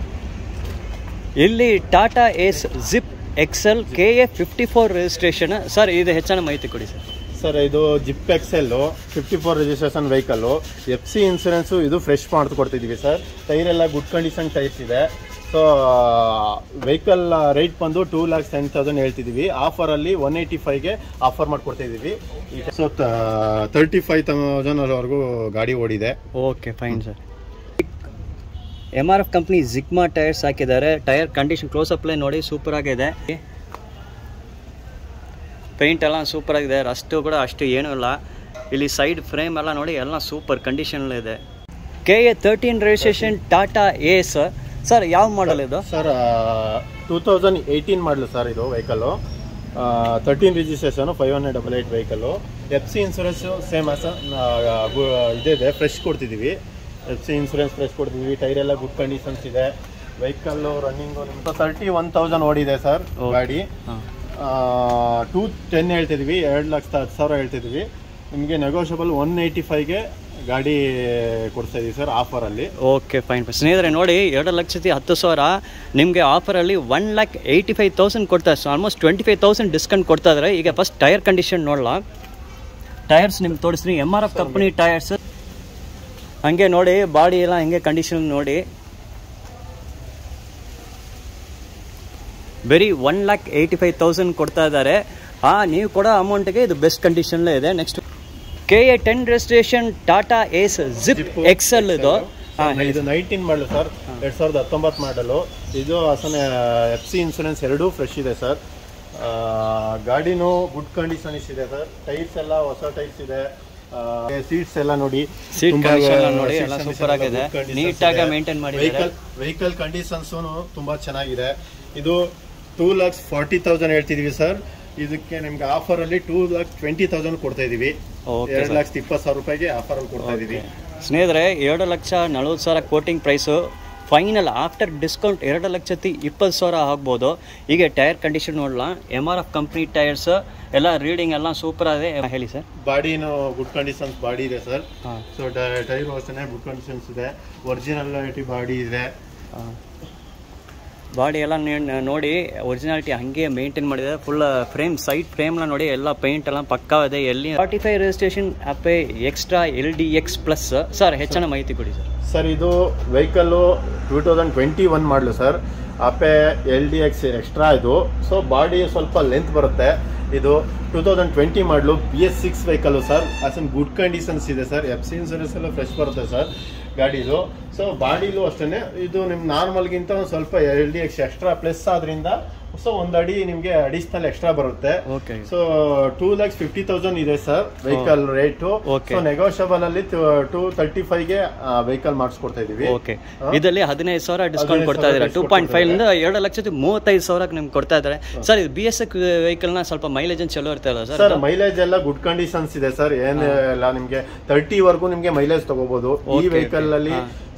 ಇಲ್ಲಿ Tata Ace Zip Excel K A fifty four registration sir ಇದು ಹೆಚ್ಚಿನ ಮಾಹಿತಿ ಕೊಡಿ ಸರ್ ಸರ್ ಇದು Zip Excel fifty four registration vehicle F C insurance ಇದು ಫ್ರೆಶ್ ಮಾಡ್ತು ಕೊಡ್ತಿದ್ದೀವಿ ಸರ್ ಟೈರ್ ಎಲ್ಲ ಗುಡ್ ಕಂಡೀಷನ್ ಟೈರ್ಸ್ ಇದೆ ಸೊ ವೆಹಿಕಲ್ ರೇಟ್ ಬಂದು ಟೂ ಲ್ಯಾಕ್ಸ್ ಟೆನ್ ತೌಸಂಡ್ ಹೇಳ್ತಿದ್ದೀವಿ ಆಫರಲ್ಲಿ ಒನ್ ಏಯ್ಟಿ ಫೈವ್ಗೆ ಆಫರ್ ಮಾಡ್ಕೊಡ್ತಿದ್ದೀವಿ ಸೊ ತರ್ಟಿ ಫೈವ್ ತೌಸಂಡ್ವರೆಗೂ ಗಾಡಿ ಓಡಿದೆ okay fine sir M R F company ಜಿಗ್ಮಾ tyres ಹಾಕಿದ್ದಾರೆ ಟೈರ್ ಕಂಡೀಷನ್ ಕ್ಲೋಸ್ ಅಪ್ಲೇ ನೋಡಿ ಸೂಪರ್ ಆಗಿದೆ ಪೇಂಟ್ ಎಲ್ಲ ಸೂಪರ್ ಆಗಿದೆ ರಸ್ಟು ಕೂಡ ಅಷ್ಟು ಏನೂ ಇಲ್ಲ ಇಲ್ಲಿ ಸೈಡ್ ಫ್ರೇಮ್ ಎಲ್ಲ ನೋಡಿ ಎಲ್ಲ ಸೂಪರ್ ಕಂಡೀಷನ್ ಇದೆ K A thirteen registration Tata ace sir ಯಾವ ಮಾಡಲ್ ಇದು sir two thousand eighteen model sir ಇದು vehicle thirteen registration five hundred double eight vehicle F C insurance same as ಇದಿದೆ ಫ್ರೆಶ್ ಕೊಡ್ತಿದ್ದೀವಿ F C insurance fresh ಕೊಡ್ತಿದ್ದೀವಿ tyre ಎಲ್ಲ good conditions ಇದೆ vehicle running ನಿಮ್ಗೆ thirty one thousand ಓಡಿದೆ sir ಗಾಡಿ two ten ಹೇಳ್ತಿದ್ವಿ ಎರಡು ಲಕ್ಷದ ಹತ್ತು ಸಾವಿರ ಹೇಳ್ತಿದ್ವಿ ನಿಮಗೆ ನೆಗೋಷಿಯಬಲ್ ಒನ್ ಏಯ್ಟಿ ಫೈವ್ಗೆ ಗಾಡಿ ಕೊಡ್ತಾ ಇದೀವಿ ಸರ್ ಆಫರಲ್ಲಿ ಓಕೆ ಫೈನ್ ಸ್ನೇಹಿತರೆ ನೋಡಿ ಎರಡು ಲಕ್ಷത്തി ಹತ್ತು ಸಾವಿರ ನಿಮಗೆ ಆಫರಲ್ಲಿ one lakh eighty five thousand ಕೊಡ್ತಾರೆ so almost twenty five thousand discount ಕೊಡ್ತಾ ಇದ್ದಾರೆ ಈಗ ಫಸ್ಟ್ ಟೈರ್ ಕಂಡೀಷನ್ ನೋಡಲ್ಲ ಟೈರ್ಸ್ ನಿಮ್ಗೆ ತೋರಿಸ್ತೀನಿ M R F company tyres ಹಂಗೆ ನೋಡಿ ಬಾಡಿ ಎಲ್ಲ ಹಂಗೆ ಕಂಡೀಷನ್ ನೋಡಿ ಬರೀ one lakh eighty five thousand ಕೊಡ್ತಾ ಇದ್ದಾರೆ ಆ ನೀವು ಕೊಡೋ ಅಮೌಂಟ್ಗೆ ಇದು ಬೆಸ್ಟ್ ಕಂಡೀಷನ್ಲೇ ಇದೆ next K A ten registration Tata Ace Zip Excel ಇದು ಹಾಂ ಇದು ನೈನ್ಟೀನ್ ಮಾಡಲು ಸರ್ ಎರಡು ಸಾವಿರದ ಹತ್ತೊಂಬತ್ತು ಮಾಡಲು ಇದು ಹಾಸನ ಎಫ್ ಸಿ ಇನ್ಸೂರೆನ್ಸ್ ಎರಡೂ ಫ್ರೆಶ್ ಇದೆ ಸರ್ ಗಾಡಿನೂ ಗುಡ್ ಕಂಡೀಷನ್ಸ್ ಇದೆ ಸರ್ ಟೈರ್ಸ್ ಎಲ್ಲ ಹೊಸ ಟೈರ್ಸ್ ಇದೆ ಸೀಟ್ಸ್ ಎಲ್ಲ ನೋಡಿ Seat ತುಂಬಾ, condition ಎಲ್ಲ ಆ, ನೋಡಿ, seat ಎಲ್ಲ condition super ಎಲ್ಲ ಆಗಿದೆ. good conditions Neat ಆಗಿ ಇದೆ. maintain ಮಾಡಿದ್ದಾರೆ. Vehicle- ವೆಹಿಕಲ್ ಕಂಡೀಷನ್ಸು ತುಂಬಾ ಚೆನ್ನಾಗಿದೆ ಇದು ಟೂ ಲ್ಯಾಕ್ಸ್ ಫಾರ್ಟಿ ತೌಸಂಡ್ ಹೇಳ್ತಿದೀವಿ ಸರ್ ಇದಕ್ಕೆ ನಿಮ್ಗೆ ಆಫರ್ ಅಲ್ಲಿ ಟೂ ಲ್ಯಾಕ್ ಟ್ವೆಂಟಿ ತೌಸಂಡ್ ಕೊಡ್ತಾ ಇದೀವಿ Okay, ಎರಡು sir. ಲಕ್ಷದ ಇಪ್ಪತ್ತು ಸಾವಿರ ರೂಪಾಯಿಗೆ ಆಫರ್ ಅಲ್ಲಿ ಕೊಡ್ತಾ ಇದೀವಿ ಸ್ನೇಹಿತರೆ ಎರಡು ಲಕ್ಷ ನಲ್ವತ್ತು ಸಾವಿರ quoting price final after discount ಎರಡು ಲಕ್ಷത്തി ಇಪ್ಪತ್ತು ಸಾವಿರ ಆಗ್ಬೋದು ಈಗ ಟೈರ್ ಕಂಡೀಷನ್ ನೋಡಲ್ಲ M R F company tyres ಎಲ್ಲ ರೀಡಿಂಗ್ ಎಲ್ಲ ಸೂಪರ್ ಆಗಿದೆ ಹೇಳಿ ಸರ್ ಬಾಡಿನೂ ಗುಡ್ ಕಂಡೀಷನ್ಸ್ ಬಾಡಿ ಇದೆ ಸರ್ ಹಾಂ ಸೊ ಟೈರ್ ಅಷ್ಟೇ ಗುಡ್ ಕಂಡೀಷನ್ಸ್ ಇದೆ ಒರಿಜಿನಾಲಿಟಿ ಬಾಡಿ ಇದೆ ಬಾಡಿ ಎಲ್ಲ ನೀ- ನೋಡಿ ಒರಿಜಿನಾಲಿಟಿ ಹಂಗೆ ಮೇಂಟೈನ್ ಮಾಡಿದೆ ಫುಲ್ ಫ್ರೇಮ್ ಸೈಡ್ ಫ್ರೇಮ್ನ ನೋಡಿ ಎಲ್ಲ ಪೇಂಟ್ ಎಲ್ಲ ಪಕ್ಕಾ ಇದೆ ಎಲ್ಲಿ forty five registration Ape extra L D X plus sir ಹೆಚ್ಚಿನ ಮಾಹಿತಿ ಕೊಡಿ ಸರ್ ಸರ್ ಇದು vehicle two thousand twenty one model sir Ape L D X extra ಇದು ಸೊ ಬಾಡಿ ಸ್ವಲ್ಪ ಲೆಂತ್ ಬರುತ್ತೆ ಇದು two thousand twenty model B S six vehicle sir ಅಸನ್ good conditions ಇದೆ ಸರ್ ಎಫ್ ಸಿ ಇನ್ಸೂರೆನ್ಸ್ ಎಲ್ಲ fresh ಬರುತ್ತೆ sir ಗಾಡಿದು so ಬಾಡಿಲೂ ಅಷ್ಟೇ ಇದು ನಿಮ್ಮ ನಾರ್ಮಲ್ಗಿಂತ ಒಂದು ಸ್ವಲ್ಪ L D X extra plus ಆದ್ರಿಂದ ಸೊ ಒಂದು ಅಡಿ ನಿಮಗೆ ಅಡಿಷನಲ್ ಎಕ್ಸ್ಟ್ರಾ ಬರುತ್ತೆ okay so two lakhs fifty thousand ಇದೆ sir vehicle rate Okay. So negotiable ಅಲ್ಲಿ ಟೂ ತರ್ಟಿ ಫೈವ್ಗೆ ವೆಹಿಕಲ್ ಮಾಡಿಸ್ಕೊಡ್ತಾ ಇದೀವಿ ಓಕೆ ಇದರಲ್ಲಿ ಹದಿನೈದು ಸಾವಿರ ಡಿಸ್ಕೌಂಟ್ ಕೊಡ್ತಾ ಇದ್ದಾರೆ ಟೂ ಪಾಯಿಂಟ್ ಫೈವ್ ಇಂದ ಎರಡು ಲಕ್ಷದ ಮೂವತ್ತೈದು ಸಾವಿರಕ್ಕೆ ನಿಮ್ಗೆ ಕೊಡ್ತಾ ಇದ್ದಾರೆ ಸರ್ ಇದು ಬಿ ಎಸ್ ಎಕ್ ವೆಹಿಕಲ್ನ ಸ್ವಲ್ಪ ಮೈಲೇಜ್ ಚಲೋ ಇರ್ತಲ್ಲ ಸರ್ ಸರ್ ಮೈಲೇಜ್ ಎಲ್ಲ ಗುಡ್ ಕಂಡೀಷನ್ಸ್ ಇದೆ ಸರ್ ಏನ್ ಇಲ್ಲ ನಿಮ್ಗೆ ತರ್ಟಿ ವರ್ಗೂ ನಿಮ್ಗೆ ಮೈಲೇಜ್ ತಗೋಬಹುದು ಈ Okay, ವೆಹಿಕಲ್ okay. ಅಲ್ಲಿ ಹಾ.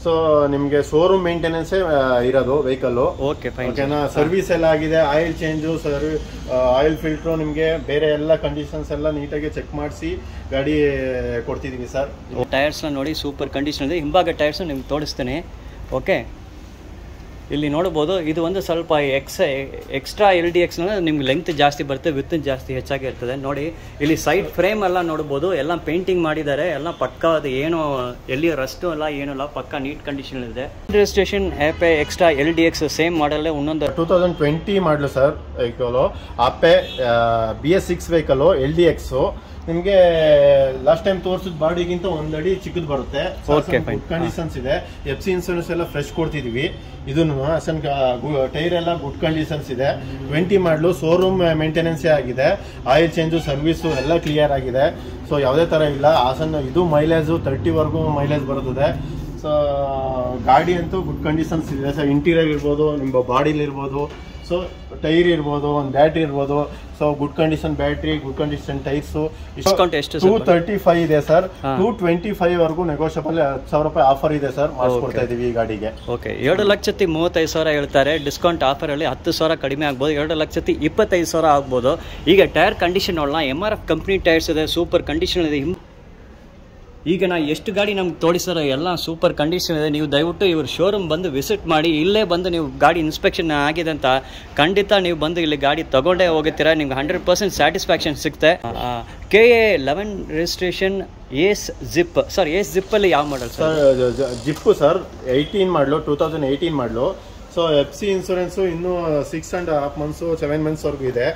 ಸೊ ನಿಮಗೆ ಶೋರೂಮ್ ಮೇಂಟೆನೆನ್ಸೇ ಇರೋದು ವೆಹಿಕಲ್ಲು ಓಕೆ ಫೈನ್ ಓಕೆನಾ ಸರ್ವಿಸ್ ಎಲ್ಲ ಆಗಿದೆ ಆಯಿಲ್ ಚೇಂಜು ಸರ್ವಿ ಆಯಿಲ್ ಫಿಲ್ಟ್ರು ನಿಮಗೆ ಬೇರೆ ಎಲ್ಲ ಕಂಡೀಷನ್ಸ್ ಎಲ್ಲ ನೀಟಾಗಿ ಚೆಕ್ ಮಾಡಿಸಿ ಗಾಡಿ ಕೊಡ್ತಿದ್ದೀವಿ ಸರ್ ಟೈರ್ಸ್ನ ನೋಡಿ ಸೂಪರ್ ಕಂಡೀಷನ್ ಇದೆ ಹಿಂಭಾಗ ಟೈರ್ಸ್ ನಿಮ್ಗೆ ತೋರಿಸ್ತೇನೆ ಓಕೆ ಇಲ್ಲಿ ನೋಡ್ಬೋದು ಇದು ಒಂದು ಸ್ವಲ್ಪ X extra L D X ನಿಮ್ಗೆ ಲೆಂತ್ ಜಾಸ್ತಿ ಬರುತ್ತೆ ವಿತ್ ಜಾಸ್ತಿ ಹೆಚ್ಚಾಗಿ ಇರ್ತದೆ ನೋಡಿ ಇಲ್ಲಿ ಸೈಡ್ ಫ್ರೇಮ್ ಎಲ್ಲ ನೋಡ್ಬೋದು ಎಲ್ಲ ಪೇಂಟಿಂಗ್ ಮಾಡಿದ್ದಾರೆ ಎಲ್ಲ ಪಕ್ಕ ಅದು ಏನು ಎಲ್ಲಿ ರಸ್ಟು ಅಲ್ಲ ಏನೂ ಇಲ್ಲ ಪಕ್ಕ ನೀಟ್ ಕಂಡೀಷನ್ ಇದೆ registration Ape extra L D X same ಮಾಡಲ್ಲೇ ಇನ್ನೊಂದು two thousand twenty model sir vehicle Ape B S six vehicle L D X ನಿಮಗೆ ಲಾಸ್ಟ್ ಟೈಮ್ ತೋರಿಸಿದ ಬಾಡಿಗಿಂತ ಒಂದಡಿ ಚಿಕ್ಕದು ಬರುತ್ತೆ Okay, fine. ಕಂಡೀಷನ್ಸ್ ಇದೆ ಎಫ್ ಸಿ ಇನ್ಸೂರೆನ್ಸ್ ಎಲ್ಲ ಫ್ರೆಶ್ ಕೊಡ್ತಿದೀವಿ ಇದನ್ನು ಅಸನ್ ಟೈರ್ ಎಲ್ಲ ಗುಡ್ ಕಂಡೀಷನ್ಸ್ ಇದೆ ಟ್ವೆಂಟಿ ಮಾಡಲು ಶೋರೂಮ್ ಮೇಂಟೆನೆನ್ಸೇ ಆಗಿದೆ ಆಯಿಲ್ ಚೇಂಜು ಸರ್ವಿಸು ಎಲ್ಲ ಕ್ಲಿಯರ್ ಆಗಿದೆ ಸೊ ಯಾವುದೇ ಥರ ಇಲ್ಲ ಹಾಸನ್ ಇದು ಮೈಲೇಜು ತರ್ಟಿವರೆಗೂ ಮೈಲೇಜ್ ಬರ್ತದೆ ಸೊ ಗಾಡಿ ಅಂತೂ ಗುಡ್ ಕಂಡೀಷನ್ಸ್ ಇದೆ ಸರ್ ಇಂಟೀರಿಯರ್ ಇರ್ಬೋದು ನಿಮ್ಮ ಬಾಡಿಲಿ ಇರ್ಬೋದು ಸೊ ಟೈರ್ ಇರ್ಬೋದು ಒಂದು ಬ್ಯಾಟ್ರಿ ಇರ್ಬೋದು so good condition battery good condition tyres Discount ಎಷ್ಟು ಟೂ ಸ್ವಲ್ಪ? ತರ್ಟಿ ಫೈವ್ ಇದೆ ಸರ್ ಹಾ. ಟೂ ಟ್ವೆಂಟಿ ಫೈವ್ ವರೆಗೂ ನೆಗೋಷಿಯಬಲ್ ಹತ್ತು ಸಾವಿರ ರೂಪಾಯಿ ಆಫರ್ ಇದೆ ಸರ್ ಮಾಡಿಸ್ಕೊಡ್ತಾ Okay. ಇದೀವಿ ಈ ಗಾಡಿಗೆ ಓಕೆ ಎರಡು ಲಕ್ಷത്തി ಮೂವತ್ತೈದು ಸಾವಿರ ಹೇಳ್ತಾರೆ ಡಿಸ್ಕೌಂಟ್ ಆಫರಲ್ಲಿ ಹತ್ತು ಸಾವಿರ ಕಡಿಮೆ ಆಗ್ಬೋದು ಎರಡು ಲಕ್ಷത്തി ಇಪ್ಪತ್ತೈದು ಸಾವಿರ ಆಗ್ಬೋದು ಈಗ ಟೈರ್ ಕಂಡೀಷನ್ ನೋಡೋಣ M R F company tyres ಇದೆ ಸೂಪರ್ ಕಂಡೀಷನ್ ಇದೆ ಹಿಂ- ಈಗ ನಾ ಎಷ್ಟು ಗಾಡಿ ನಮ್ಗೆ ತೋರಿಸ್ತಾರೋ ಎಲ್ಲ ಸೂಪರ್ ಕಂಡೀಷನ್ ಇದೆ ನೀವು ದಯವಿಟ್ಟು ಇವ್ರ ಶೋರೂಮ್ ಬಂದು ವಿಸಿಟ್ ಮಾಡಿ ಇಲ್ಲೇ ಬಂದು ನೀವು ಗಾಡಿ ಇನ್ಸ್ಪೆಕ್ಷನ್ ಆಗಿದೆ ಅಂತ ಖಂಡಿತ ನೀವು ಬಂದು ಇಲ್ಲಿ ಗಾಡಿ ತಗೊಂಡೇ ಹೋಗುತ್ತೀರಾ ನಿಮ್ಗೆ ಹಂಡ್ರೆಡ್ ಪರ್ಸೆಂಟ್ ಸ್ಯಾಟಿಸ್ಫ್ಯಾಕ್ಷನ್ ಸಿಗುತ್ತೆ K A eleven registration Ace Zip sir Ace ಜಿಪ್ಪಲ್ಲಿ ಯಾವ model sir sir Zip sir eighteen model two thousand eighteen model so F C insurance ಇನ್ನೂ six and half months seven ಮಂತ್ಸ್ವರೆಗೂ ಇದೆ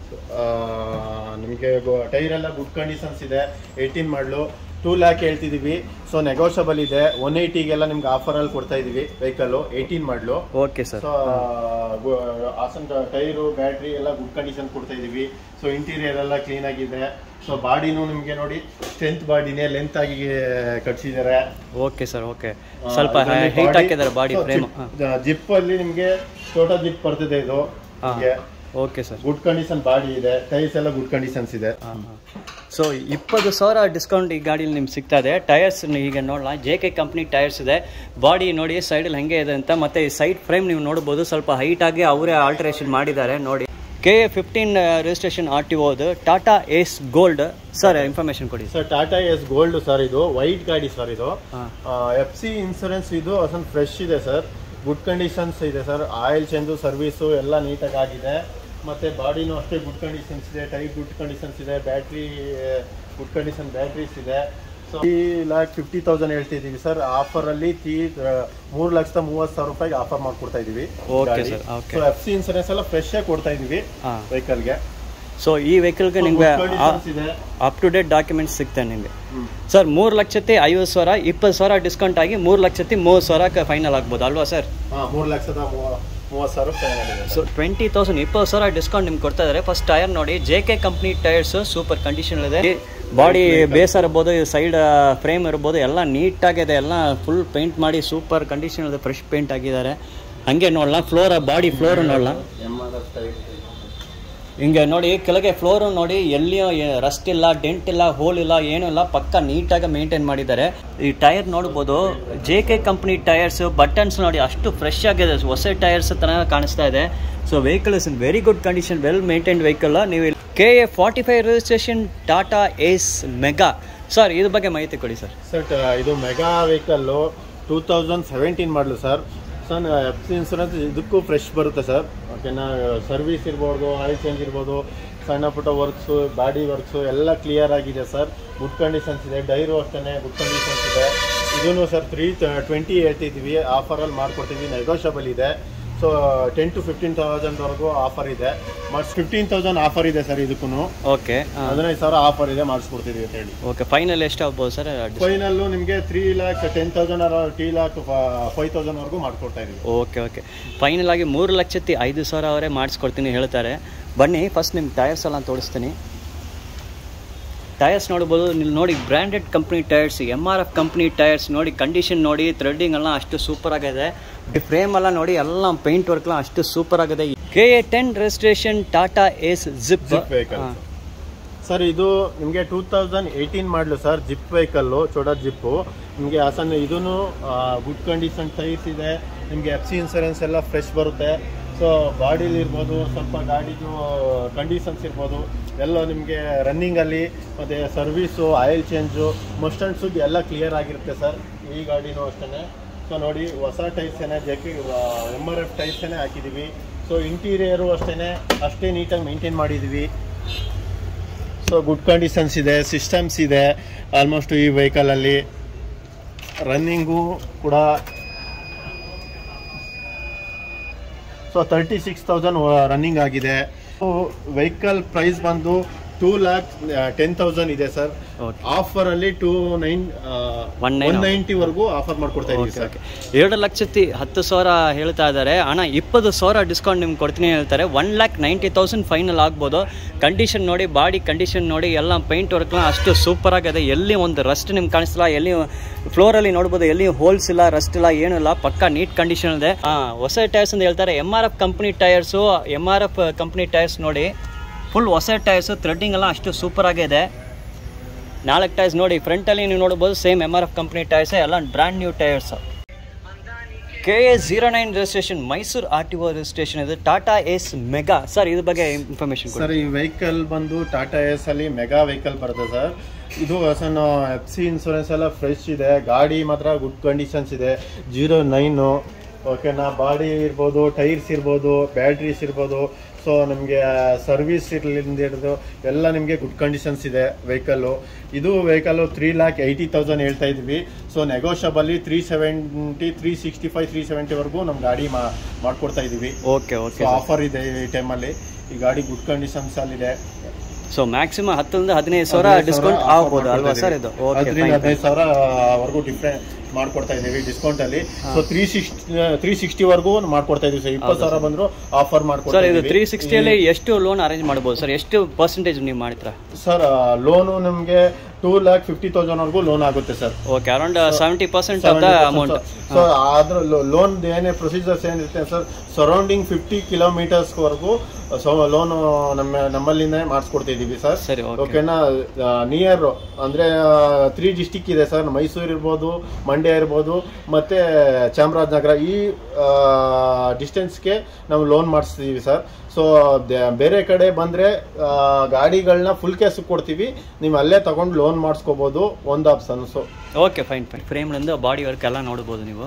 ನಿಮಗೆ tyre ಎಲ್ಲ good conditions ಇದೆ eighteen model two lakh ಹೇಳ್ತಿದ್ದೀವಿ so negotiable ಇದೆ ಒನ್ ಏಯ್ಟಿಗೆಲ್ಲ ನಿಮ್ಗೆ ಆಫರಲ್ಲಿ ಕೊಡ್ತಾ ಇದ್ದೀವಿ vehicle eighteen model okay sir so ಹಾಸನ್ ಟೈರು ಬ್ಯಾಟ್ರಿ ಎಲ್ಲ ಗುಡ್ ಕಂಡೀಷನ್ ಕೊಡ್ತಾ ಇದೀವಿ ಸೊ ಇಂಟೀರಿಯರ್ ಎಲ್ಲ ಕ್ಲೀನ್ ಆಗಿದೆ ಸೊ ಬಾಡಿನೂ ನಿಮಗೆ ನೋಡಿ ಸ್ಟ್ರೆಂತ್ ಬಾಡಿನೇ ಲೆಂತ್ ಆಗಿ ಕಟ್ಸಿದ್ದಾರೆ ಓಕೆ ಸರ್ ಓಕೆ ಸ್ವಲ್ಪ ಹೈಟ್ ಹಾಕಿದ್ದಾರೆ ಬಾಡಿ ಫ್ರೇಮ್ ಜಿಪ್ ಅಲ್ಲಿ ನಿಮಗೆ ಟೋಟಲ್ ಜಿಪ್ ಬರ್ತದೆ ಇದು okay sir good condition body ಇದೆ ಟೈರ್ಸ್ ಎಲ್ಲ ಗುಡ್ ಕಂಡೀಷನ್ಸ್ ಇದೆ ಸೊ ಇಪ್ಪತ್ತು ಸಾವಿರ ಡಿಸ್ಕೌಂಟ್ ಈ ಗಾಡೀಲಿ ನಿಮ್ಗೆ ಸಿಗ್ತಾ ಇದೆ ಟೈರ್ಸ್ ಈಗ ನೋಡலாம் ಜೆ ಕೆ ಕಂಪ್ನಿ ಟೈರ್ಸ್ ಇದೆ ಬಾಡಿ ನೋಡಿ ಸೈಡಲ್ಲಿ ಹಾಗೆ ಇದೆ ಅಂತ ಮತ್ತೆ ಈ ಸೈಡ್ ಫ್ರೇಮ್ ನೀವು ನೋಡ್ಬೋದು ಸ್ವಲ್ಪ ಹೈಟ್ ಆಗಿ ಅವರೇ ಆಲ್ಟ್ರೇಷನ್ ಮಾಡಿದ್ದಾರೆ ನೋಡಿ K A fifteen registration R T ಓದು Tata Ace Gold sir information ಕೊಡಿ sir Tata Ace Gold sir ಇದು ವೈಟ್ ಗಾಡಿ ಸರ್ ಇದು ಹಾ. ಎಫ್ ಸಿ ಇನ್ಸೂರೆನ್ಸ್ ಇದು ಅಸನ್ ಫ್ರೆಶ್ ಇದೆ ಸರ್ ಗುಡ್ ಕಂಡೀಷನ್ಸ್ ಇದೆ ಸರ್ ಆಯಿಲ್ ಚೇಂಜು ಸರ್ವಿಸು ಎಲ್ಲ ನೀಟಾಗಿ ಆಗಿದೆ ಮತ್ತೆ ಬಾಡಿನೂ ಅಷ್ಟೇ ಗುಡ್ ಕಂಡೀಷನ್ಸ್ ಇದೆ ಟೈರ್ ಗುಡ್ ಕಂಡೀಷನ್ಸ್ ಇದೆ ಬ್ಯಾಟ್ರಿ ಗುಡ್ ಕಂಡೀಷನ್ ಬ್ಯಾಟ್ರೀಸ್ ಇದೆ so three lakh fifty thousand ಹೇಳ್ತಿದ್ದೀವಿ ಸರ್ ಆಫರಲ್ಲಿ ತ್ರೀ ಮೂರು ಲಕ್ಷದ ಮೂವತ್ತು ಸಾವಿರ ರೂಪಾಯಿಗೆ ಆಫರ್ ಮಾಡ್ಕೊಡ್ತಾ ಇದೀವಿ Okay, sir. Okay. So F C insurance ಎಲ್ಲ ಫ್ರೆಶ್ ಕೊಡ್ತಾ ಇದೀವಿ ಹಾ. ವೆಹಿಕಲ್ಗೆ ಸೊ ಈ ವೆಹಿಕಲ್ಗೆ ನಿಮಗೆ ಇದೆ ಅಪ್ ಟು ಡೇಟ್ ಡಾಕ್ಯುಮೆಂಟ್ಸ್ ಸಿಗ್ತದೆ ನಿಮಗೆ ಸರ್ ಮೂರು ಲಕ್ಷത്തി ಐವತ್ತು ಸಾವಿರ ಇಪ್ಪತ್ತು ಸಾವಿರ ಡಿಸ್ಕೌಂಟ್ ಆಗಿ ಮೂರು ಲಕ್ಷത്തി ಮೂವತ್ತು ಸಾವಿರಕ್ಕೆ ಫೈನಲ್ ಆಗ್ಬೋದು ಅಲ್ವಾ ಸರ್ ಹಾಂ ಮೂರು ಲಕ್ಷದ ಮೂವ- ಮೂವತ್ತು ಸಾವಿರ ಫೈನಲ್ ಇದೆ ಸೊ ಟ್ವೆಂಟಿ ತೌಸಂಡ್ ಇಪ್ಪತ್ತು ಸಾವಿರ ಡಿಸ್ಕೌಂಟ್ ನಿಮ್ಗೆ ಕೊಡ್ತಾ ಇದ್ದಾರೆ ಫಸ್ಟ್ ಟೈರ್ ನೋಡಿ J K company tyres super condition ಇದೆ ಬಾಡಿ ಬೇಸ್ ಇರ್ಬೋದು ಸೈಡ್ ಫ್ರೇಮ್ ಇರ್ಬೋದು ಎಲ್ಲ ನೀಟಾಗಿದೆ ಎಲ್ಲ ಫುಲ್ ಪೇಂಟ್ ಮಾಡಿ ಸೂಪರ್ ಕಂಡೀಷನ್ ಇದೆ ಫ್ರೆಶ್ ಪೇಂಟ್ ಆಗಿದ್ದಾರೆ ಹಂಗೆ ನೋಡಲ್ಲ ಫ್ಲೋರ್ ಬಾಡಿ ಫ್ಲೋರ್ ನೋಡಲ್ಲ ಹಿಂಗೆ ನೋಡಿ ಕೆಳಗೆ ಫ್ಲೋರು ನೋಡಿ ಎಲ್ಲಿಯೂ ರಸ್ಟ್ ಇಲ್ಲ ಡೆಂಟ್ ಇಲ್ಲ ಹೋಲ್ ಇಲ್ಲ ಏನೂ ಇಲ್ಲ ಪಕ್ಕ ನೀಟಾಗಿ ಮೇಂಟೈನ್ ಮಾಡಿದ್ದಾರೆ ಈ ಟೈರ್ ನೋಡ್ಬೋದು J K company tyres buttons ನೋಡಿ ಅಷ್ಟು ಫ್ರೆಶ್ ಆಗಿದೆ ಹೊಸ ಟೈರ್ಸ್ ತರ ಕಾಣಿಸ್ತಾ ಇದೆ so vehicle is in very good condition well maintained vehicle ನೀವು K A forty five registration Tata Ace mega sir ಇದ್ರ ಬಗ್ಗೆ ಮಾಹಿತಿ ಕೊಡಿ ಸರ್ ಸರ್ ಟ- ಇದು mega vehicle two thousand seventeen model sir sir F C insurance ಇದಕ್ಕೂ fresh ಬರುತ್ತೆ sir ಓಕೆನಾ ಸರ್ವಿಸ್ ಇರ್ಬೋದು ಆಯಿಲ್ ಚೇಂಜ್ ಇರ್ಬೋದು ಸಣ್ಣ ಪುಟ್ಟ ವರ್ಕ್ಸು ಬಾಡಿ ವರ್ಕ್ಸು ಎಲ್ಲ ಕ್ಲಿಯರ್ ಆಗಿದೆ ಸರ್ ಗುಡ್ ಕಂಡೀಷನ್ಸ್ ಇದೆ ಡೈರು ಅಷ್ಟೇ ಗುಡ್ ಕಂಡೀಷನ್ಸ್ ಇದೆ ಇದೂ ಸರ್ ತ್ರೀ ಟ್ವೆಂಟಿ ಹೇಳ್ತಿದ್ದೀವಿ ಆಫರಲ್ಲಿ ಮಾಡಿಕೊಡ್ತೀವಿ ನೆಗೋಷಿಯಬಲ್ ಇದೆ ಸೊ ಟೆನ್ ಟು ಫಿಫ್ಟೀನ್ ತೌಸಂಡ್ವರೆಗೂ ಆಫರ್ ಇದೆ ಮತ್ತು ಫಿಫ್ಟೀನ್ ತೌಸಂಡ್ ಆಫರ್ ಇದೆ ಸರ್ ಇದಕ್ಕೂ ಓಕೆ ಹದಿನೈದು ಸಾವಿರ ಆಫರ್ ಇದೆ ಮಾಡಿಸ್ಕೊಡ್ತೀವಿ ಅಂತ ಹೇಳಿ ಓಕೆ ಫೈನಲ್ ಎಷ್ಟು ಆಗ್ಬೋದು ಸರ್ ಫೈನಲ್ಲು ನಿಮಗೆ three lakh ten thousand three lakh five ತೌಸಂಡ್ವರೆಗೂ ಮಾಡ್ಕೊಡ್ತಾ ಇದೀವಿ ಓಕೆ ಓಕೆ ಫೈನಲ್ ಆಗಿ ಮೂರು ಲಕ್ಷത്തി ಐದು ಸಾವಿರ ಅವರೇ ಮಾಡಿಸ್ಕೊಡ್ತೀನಿ ಹೇಳ್ತಾರೆ ಬನ್ನಿ ಫಸ್ಟ್ ನಿಮ್ಮ ಟೈರ್ಸ್ ಎಲ್ಲ ತೋರಿಸ್ತೀನಿ ಟೈರ್ಸ್ ನೋಡ್ಬೋದು ನೀವು ನೋಡಿ branded company tyres M R F company tyres ನೋಡಿ ಕಂಡೀಷನ್ ನೋಡಿ ಥ್ರೆಡ್ಡಿಂಗ್ ಎಲ್ಲ ಅಷ್ಟು ಸೂಪರ್ ಆಗಿದೆ ಫ್ರೇಮ್ ಎಲ್ಲ ನೋಡಿ ಎಲ್ಲ ಪೇಂಟ್ ವರ್ಕ್ ಎಲ್ಲ ಅಷ್ಟು ಸೂಪರ್ ಆಗಿದೆ K A ten registration Tata Ace Zip Zip vehicle. Sir ಇದು ನಿಮಗೆ two thousand eighteen model sir Zip vehicle ಚೋಡಾ ಜಿಪ್ಪು ನಿಮಗೆ ಹಾಸನ ಇದೂ ಗುಡ್ ಕಂಡೀಷನ್ ಟೈರ್ಸ್ ಇದೆ ನಿಮಗೆ ಎಫ್ ಸಿ ಇನ್ಸೂರೆನ್ಸ್ ಎಲ್ಲ ಫ್ರೆಶ್ ಬರುತ್ತೆ ಸೊ ಬಾಡಿಲಿ ಇರ್ಬೋದು ಸ್ವಲ್ಪ ಗಾಡಿದು ಕಂಡೀಷನ್ಸ್ ಇರ್ಬೋದು ಎಲ್ಲ ನಿಮಗೆ ರನ್ನಿಂಗಲ್ಲಿ ಮತ್ತು service oil change must and should ಎಲ್ಲ ಕ್ಲಿಯರ್ ಆಗಿರುತ್ತೆ ಸರ್ ಈ ಗಾಡಿನೂ ಅಷ್ಟೇ ಸೊ ನೋಡಿ ಹೊಸ ಟೈರ್ಸೇನೆ ಜೆಪಿ ಎಮ್ ಆರ್ ಎಫ್ ಟೈರ್ಸೇನೆ ಹಾಕಿದ್ದೀವಿ ಸೊ ಇಂಟೀರಿಯರು ಅಷ್ಟೇ ಅಷ್ಟೇ ನೀಟಾಗಿ ಮೇಂಟೈನ್ ಮಾಡಿದ್ದೀವಿ ಸೊ ಗುಡ್ ಕಂಡೀಷನ್ಸ್ ಇದೆ ಸಿಸ್ಟಮ್ಸ್ ಇದೆ ಆಲ್ಮೋಸ್ಟ್ ಈ ವೆಹಿಕಲಲ್ಲಿ ರನ್ನಿಂಗು ಕೂಡ so thirty six thousand running ಆಗಿದೆ ವೆಹಿಕಲ್ ಪ್ರೈಸ್ ಬಂದು ಟೂ ಲ್ಯಾಕ್ ಟೆನ್ ತೌಸಂಡ್ ಇದೆ ಸರ್ Okay. ಆಫರ್ ಅಲ್ಲಿ two nine One nine one ನೈಂಟಿವರೆಗೂ ಆಫರ್ ಮಾಡ್ಕೊಡ್ತಾ ಇದೀವಿ ಓಕೆ ಸರ್ ಓಕೆ ಎರಡು ಲಕ್ಷത്തി ಹತ್ತು ಸಾವಿರ ಹೇಳ್ತಾ ಇದ್ದಾರೆ ಹಣ ಇಪ್ಪತ್ತು ಸಾವಿರ ಡಿಸ್ಕೌಂಟ್ ನಿಮ್ಗೆ ಕೊಡ್ತೀನಿ ಹೇಳ್ತಾರೆ one lakh ninety thousand final ಆಗ್ಬೋದು ಕಂಡೀಷನ್ ನೋಡಿ ಬಾಡಿ ಕಂಡೀಷನ್ ನೋಡಿ ಎಲ್ಲ ಪೇಂಟ್ ವರ್ಕ್ನ ಅಷ್ಟು ಸೂಪರ್ ಆಗಿದೆ ಎಲ್ಲಿ ಒಂದು ರಸ್ಟ್ ನಿಮ್ಗೆ ಕಾಣಿಸ್ತಿಲ್ಲ ಎಲ್ಲಿ ಫ್ಲೋರಲ್ಲಿ ನೋಡ್ಬೋದು ಎಲ್ಲಿ ಹೋಲ್ಸ್ ಇಲ್ಲ ರಸ್ಟ್ ಇಲ್ಲ ಏನೂ ಇಲ್ಲ ಪಕ್ಕ ನೀಟ್ ಕಂಡೀಷನ್ ಇದೆ ಹಾಂ ಹೊಸ ಟೈರ್ಸ್ ಅಂತ ಹೇಳ್ತಾರೆ M R F company tyres M R F company tyres ನೋಡಿ ಫುಲ್ ಹೊಸ ಟೈರ್ಸು ಥ್ರೆಡ್ಡಿಂಗ್ ಎಲ್ಲ ಅಷ್ಟು ಸೂಪರ್ ಆಗಿದೆ ನಾಲ್ಕು ಟೈರ್ಸ್ ನೋಡಿ ಫ್ರಂಟಲ್ಲಿ ನೀವು ನೋಡ್ಬೋದು same M R F company ಟೈರ್ಸೇ ಎಲ್ಲ brand new tyres K A zero nine registration Mysuru R T O registration ಇದು ಟಾಟಾ ಎಸ್ ಮೆಗಾ ಸರ್ ಇದ್ರ ಬಗ್ಗೆ ಇನ್ಫಾರ್ಮೇಶನ್ ಕೊಡಿ ಸರ್ ಈ ವೆಹಿಕಲ್ ಬಂದು ಟಾಟಾ ಎಸ್ ಅಲ್ಲಿ ಮೆಗಾ ವೆಹಿಕಲ್ ಬರುತ್ತೆ ಸರ್ ಇದು ಸಣ್ಣ ಎಫ್ ಸಿ ಇನ್ಸೂರೆನ್ಸ್ ಎಲ್ಲ ಫ್ರೆಶ್ ಇದೆ ಗಾಡಿ ಮಾತ್ರ ಗುಡ್ ಕಂಡೀಷನ್ಸ್ ಇದೆ ಜೀರೋ ನೈನು ಓಕೆನಾ ಬಾಡಿ ಇರ್ಬೋದು ಟೈರ್ಸ್ ಇರ್ಬೋದು ಬ್ಯಾಟ್ರೀಸ್ ಇರ್ಬೋದು ಸೊ ನಿಮಗೆ ಸರ್ವಿಸ್ ಇರ್ಲಿಂದ ಹಿಡಿದು ಎಲ್ಲ ನಿಮಗೆ ಗುಡ್ ಕಂಡೀಷನ್ಸ್ ಇದೆ ವೆಹಿಕಲ್ಲು ಇದು vehicle three lakh eighty thousand ಹೇಳ್ತಾ ಇದ್ವಿ ಸೊ ನೆಗೋಷಬಲ್ಲಿ three seventy three sixty five three ಸೆವೆಂಟಿವರೆಗೂ ನಮ್ಮ ಗಾಡಿ ಮಾ ಮಾಡ್ಕೊಡ್ತಾ ಇದ್ದೀವಿ ಓಕೆ ಓಕೆ ಸೊ ಆಫರ್ ಇದೆ ಈ ಟೈಮಲ್ಲಿ ಈ ಗಾಡಿ ಗುಡ್ ಕಂಡೀಷನ್ಸ್ ಅಲ್ಲಿ ಇದೆ ಸೊ ಮ್ಯಾಕ್ಸಿಮಮ್ ಹತ್ತರಿಂದ ಹದಿನೈದು ಸಾವಿರ ಡಿಸ್ಕೌಂಟ್ ಆಗ್ಬೋದು ಅಲ್ವಾ ಸರ್ ಇದು ಓಕೆ ಹತ್ತರಿಂದ ಹದಿನೈದು ಸಾವಿರ ವರೆಗೂ ಡಿಫ್ರೆಂಟ್ ಮಾಡ್ಕೊಡ್ತಾ ಇದೀವಿ ಡಿಸ್ಕೌಂಟ್ ಅಲ್ಲಿ so three sixty three sixty ವರೆಗೂ ಮಾಡ್ಕೊಡ್ತಾ ಇದೀವಿ ಸರ್ ಇಪ್ಪತ್ತು ಸಾವಿರ ಬಂದ್ರು ಆಫರ್ ಮಾಡ್ಕೊಡ್ತಾ ಸರ್ ಇದು ಇದೀವಿ. ತ್ರೀ ಸಿಕ್ಸ್ಟಿಯಲ್ಲಿ ಎಷ್ಟು ಲೋನ್ ಅರೇಂಜ್ ಮಾಡ್ಬೋದು ಸರ್ ಎಷ್ಟು ಪರ್ಸೆಂಟೇಜ್ ನೀವು ಮಾಡ್ತೀರಾ ಸರ್ ಲೋನು ನಿಮಗೆ ಟೂ ಲ್ಯಾಕ್ ಫಿಫ್ಟಿ ತೌಸಂಡ್ ವರೆಗೂ ಲೋನ್ ಆಗುತ್ತೆ sir okay around seventy percent of the amount so ಅದ್ರ ಲೋನ್ ಏನೇ ಪ್ರೊಸೀಜರ್ಸ್ ಏನಿರುತ್ತೆ ಸರ್ ಸರೌಂಡಿಂಗ್ ಫಿಫ್ಟಿ ಕಿಲೋಮೀಟರ್ಸ್ವರೆಗೂ ಸೊ ಲೋನು ನಮ್ಮ ನಮ್ಮಲ್ಲಿಂದ ಮಾಡಿಸ್ಕೊಡ್ತಿದ್ದೀವಿ ಸರ್ ಸರಿ ಓಕೆ ಓಕೆನಾ ನಿಯರ್ ಅಂದ್ರೆ ತ್ರೀ ಡಿಸ್ಟಿಕ್ ಇದೆ ಸರ್ ಮೈಸೂರು ಇರ್ಬೋದು ಮಂಡ್ಯ ಇರ್ಬೋದು ಮತ್ತೆ ಚಾಮರಾಜನಗರ ಈ ಡಿಸ್ಟೆನ್ಸ್ಗೆ ನಾವು ಲೋನ್ ಮಾಡಿಸ್ತೀವಿ ಸರ್ ಸೊ ಬೇರೆ ಕಡೆ ಬಂದರೆ ಗಾಡಿಗಳನ್ನ ಫುಲ್ ಕೇಸ್ ಕೊಡ್ತೀವಿ ನೀವು ಅಲ್ಲೇ ತಗೊಂಡು ಲೋನ್ ಮಾಡಿಸ್ಕೋಬೋದು ಒಂದು ಆಪ್ಷನ್ಸು ಓಕೆ ಫೈನ್ ಫೈನ್ ಫ್ರೇಮ್ಲಿಂದ ಬಾಡಿ ವರ್ಕ್ ಎಲ್ಲ ನೋಡ್ಬೋದು ನೀವು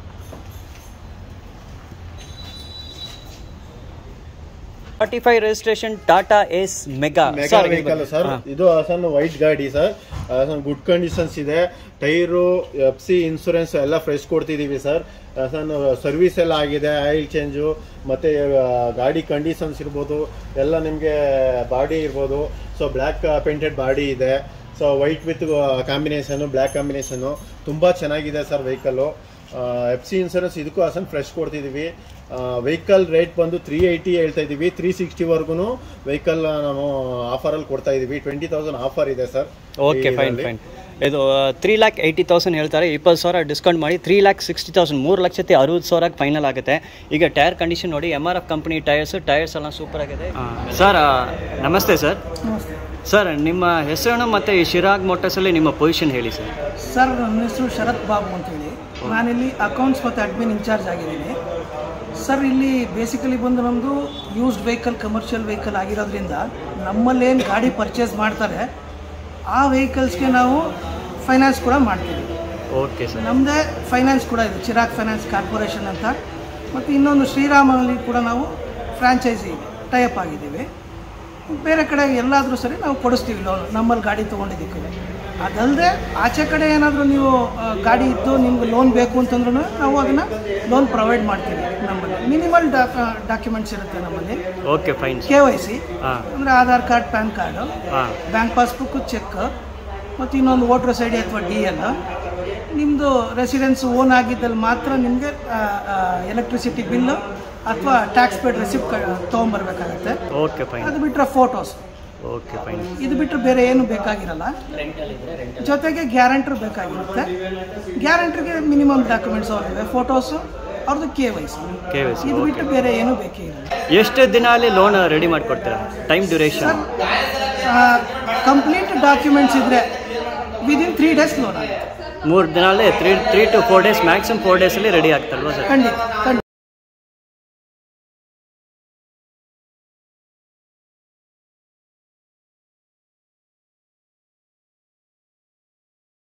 forty five registration Tata Ace mega mega vehicle sir ಇದು ಸಣ್ಣ ವೈಟ್ ಗಾಡಿ ಸರ್ ಗುಡ್ ಕಂಡೀಷನ್ಸ್ ಇದೆ ಟೈರು ಎಫ್ ಸಿ ಇನ್ಸೂರೆನ್ಸ್ ಎಲ್ಲ ಫ್ರೆಶ್ ಕೊಡ್ತಿದ್ದೀವಿ ಸರ್ ಸಣ್ಣ ಸರ್ವಿಸ್ ಎಲ್ಲ ಆಗಿದೆ ಆಯಿಲ್ ಚೇಂಜು ಮತ್ತು ಗಾಡಿ ಕಂಡೀಷನ್ಸ್ ಇರ್ಬೋದು ಎಲ್ಲ ನಿಮಗೆ ಬಾಡಿ ಇರ್ಬೋದು ಸೊ ಬ್ಲ್ಯಾಕ್ ಪೇಂಟೆಡ್ ಬಾಡಿ ಇದೆ so white with combination black combination ತುಂಬ ಚೆನ್ನಾಗಿದೆ sir vehicle F C insurance ಇದಕ್ಕೂ ಅಸನ್ ಫ್ರೆಶ್ ಕೊಡ್ತಿದ್ದೀವಿ ವೆಹಿಕಲ್ ರೇಟ್ ಬಂದು ತ್ರೀ ಏಯ್ಟಿ ಹೇಳ್ತಾ ಇದ್ದೀವಿ ತ್ರೀ ಸಿಕ್ಸ್ಟಿವರೆಗೂ ವೆಹಿಕಲ್ ನಾವು ಆಫರಲ್ಲಿ ಕೊಡ್ತಾ ಇದ್ದೀವಿ ಟ್ವೆಂಟಿ ತೌಸಂಡ್ ಆಫರ್ ಇದೆ ಸರ್ ಓಕೆ ಫೈನ್ ಫೈನ್ ಇದು ತ್ರೀ ಲ್ಯಾಕ್ ಏಯ್ಟಿ ತೌಸಂಡ್ ಹೇಳ್ತಾರೆ ಇಪ್ಪತ್ತು ಸಾವಿರ ಡಿಸ್ಕೌಂಟ್ ಮಾಡಿ ತ್ರೀ ಲ್ಯಾಕ್ ಸಿಕ್ಸ್ಟಿ ತೌಸಂಡ್ ಮೂರು ಲಕ್ಷത്തി ಅರವತ್ತು ಸಾವಿರಕ್ಕೆ ಫೈನಲ್ ಆಗುತ್ತೆ ಈಗ ಟೈರ್ ಕಂಡೀಷನ್ ನೋಡಿ M R F company tyres tyres ಎಲ್ಲ ಸೂಪರ್ ಆಗಿದೆ ಸರ್ ನಮಸ್ತೆ ಸರ್ ಸರ್ ನಿಮ್ಮ ಹೆಸರು ಮತ್ತು ಈ ಶಿರಾಗ್ ಮೋಟರ್ಸಲ್ಲಿ ನಿಮ್ಮ ಪೊಸಿಷನ್ ಹೇಳಿ ಸರ್ ಸರ್ ನನ್ನ ಹೆಸರು ಶರತ್ ಬಾಬು ಅಂತೇಳಿ ನಾನಿಲ್ಲಿ ಅಕೌಂಟ್ಸ್ ಮತ್ತು ಅಡ್ಮಿನ್ ಇನ್ಚಾರ್ಜ್ ಆಗಿದ್ದೀನಿ ಸರ್ ಇಲ್ಲಿ ಬೇಸಿಕಲಿ ಬಂದು ನಮ್ಮದು ಯೂಸ್ಡ್ ವೆಹಿಕಲ್ ಕಮರ್ಷಿಯಲ್ ವೆಹಿಕಲ್ ಆಗಿರೋದ್ರಿಂದ ನಮ್ಮಲ್ಲೇನು ಗಾಡಿ ಪರ್ಚೇಸ್ ಮಾಡ್ತಾರೆ ಆ ವೆಹಿಕಲ್ಸ್ಗೆ ನಾವು ಫೈನಾನ್ಸ್ ಕೂಡ ಮಾಡ್ತೀವಿ ಓಕೆ ಸರ್ ನಮ್ಮದೇ ಫೈನಾನ್ಸ್ ಕೂಡ ಇದೆ ಚಿರಾಗ್ ಫೈನಾನ್ಸ್ ಕಾರ್ಪೊರೇಷನ್ ಅಂತ ಮತ್ತು ಇನ್ನೊಂದು ಶ್ರೀರಾಮಲ್ಲಿ ಕೂಡ ನಾವು ಫ್ರಾಂಚೈಸಿ ಟೈಅಪ್ ಆಗಿದ್ದೀವಿ ಬೇರೆ ಕಡೆ ಎಲ್ಲಾದರೂ ಸರಿ ನಾವು ಕೊಡಿಸ್ತೀವಿ ಲೋನ್ ನಮ್ಮಲ್ಲಿ ಗಾಡಿ ತೊಗೊಂಡಿದ್ದಕ್ಕೆ ಅದಲ್ಲದೆ ಆಚೆ ಕಡೆ ಏನಾದರೂ ನೀವು ಆ, ಗಾಡಿ ಇದ್ದು ನಿಮ್ಗೆ ಲೋನ್ ಬೇಕು ಅಂತಂದ್ರೂ ನಾವು ಅದನ್ನು ಲೋನ್ ಪ್ರೊವೈಡ್ ಮಾಡ್ತೀವಿ ನಮ್ಮಲ್ಲಿ ಮಿನಿಮಲ್ ಡಾಕ್ಯುಮೆಂಟ್ಸ್ ಇರುತ್ತೆ ನಮ್ಮಲ್ಲಿ okay fine K Y C ಹಾಂ ಅಂದರೆ ಆಧಾರ್ ಕಾರ್ಡ್ ಪ್ಯಾನ್ ಕಾರ್ಡು ಹಾಂ ಬ್ಯಾಂಕ್ ಪಾಸ್ಬುಕ್ಕು ಚೆಕ್ ಮತ್ತು ಇನ್ನೊಂದು ವೋಟ್ರಸ್ ಐ ಡಿ ಅಥವಾ ಡಿ ಎಲ್ ನಿಮ್ಮದು ರೆಸಿಡೆನ್ಸ್ ಓನ್ ಆಗಿದ್ದಲ್ಲಿ ಮಾತ್ರ ನಿಮಗೆ ಎಲೆಕ್ಟ್ರಿಸಿಟಿ ಬಿಲ್ಲು ಅಥವಾ ಟ್ಯಾಕ್ಸ್ ಪೇಡ್ ರೆಸಿಪ್ಟ್ ತೊಗೊಂಬರ್ಬೇಕಾಗತ್ತೆ ಓಕೆ ಫೈನ್ ಅದು ಬಿಟ್ಟರೆ ಫೋಟೋಸ್ ಓಕೆ ಫೈನ್ ಇದು ಬಿಟ್ಟರೆ ಬೇರೆ ಏನು ಬೇಕಾಗಿರಲ್ಲ ಜೊತೆಗೆ ಗ್ಯಾರಂಟ್ರ್ ಬೇಕಾಗಿರುತ್ತೆ ಗ್ಯಾರಂಟ್ರಿಗೆ ಮಿನಿಮಮ್ ಡಾಕ್ಯುಮೆಂಟ್ಸ್ ಅವ್ರಿವೆ ಫೋಟೋಸು ಅವ್ರದ್ದು K Y C K Y C ಇದು ಬಿಟ್ಟು ಬೇರೆ ಏನೂ ಬೇಕೇ ಇರಲ್ಲ ಎಷ್ಟು ದಿನ ಅಲ್ಲಿ ಲೋನ್ ರೆಡಿ ಮಾಡಿಕೊಡ್ತೀರಾ ಟೈಮ್ ಡ್ಯೂರೇಷನ್ ಕಂಪ್ಲೀಟ್ ಡಾಕ್ಯುಮೆಂಟ್ಸ್ ಇದ್ದರೆ ವಿದಿನ್ ತ್ರೀ ಡೇಸ್ ಲೋನ್ ಆಗುತ್ತೆ ಮೂರು ದಿನಲ್ಲಿ three three to four days maximum four ಡೇಸಲ್ಲಿ ರೆಡಿ ಆಗ್ತಲ್ವಾ ಸರ್ ಖಂಡಿತ ಖಂಡಿತ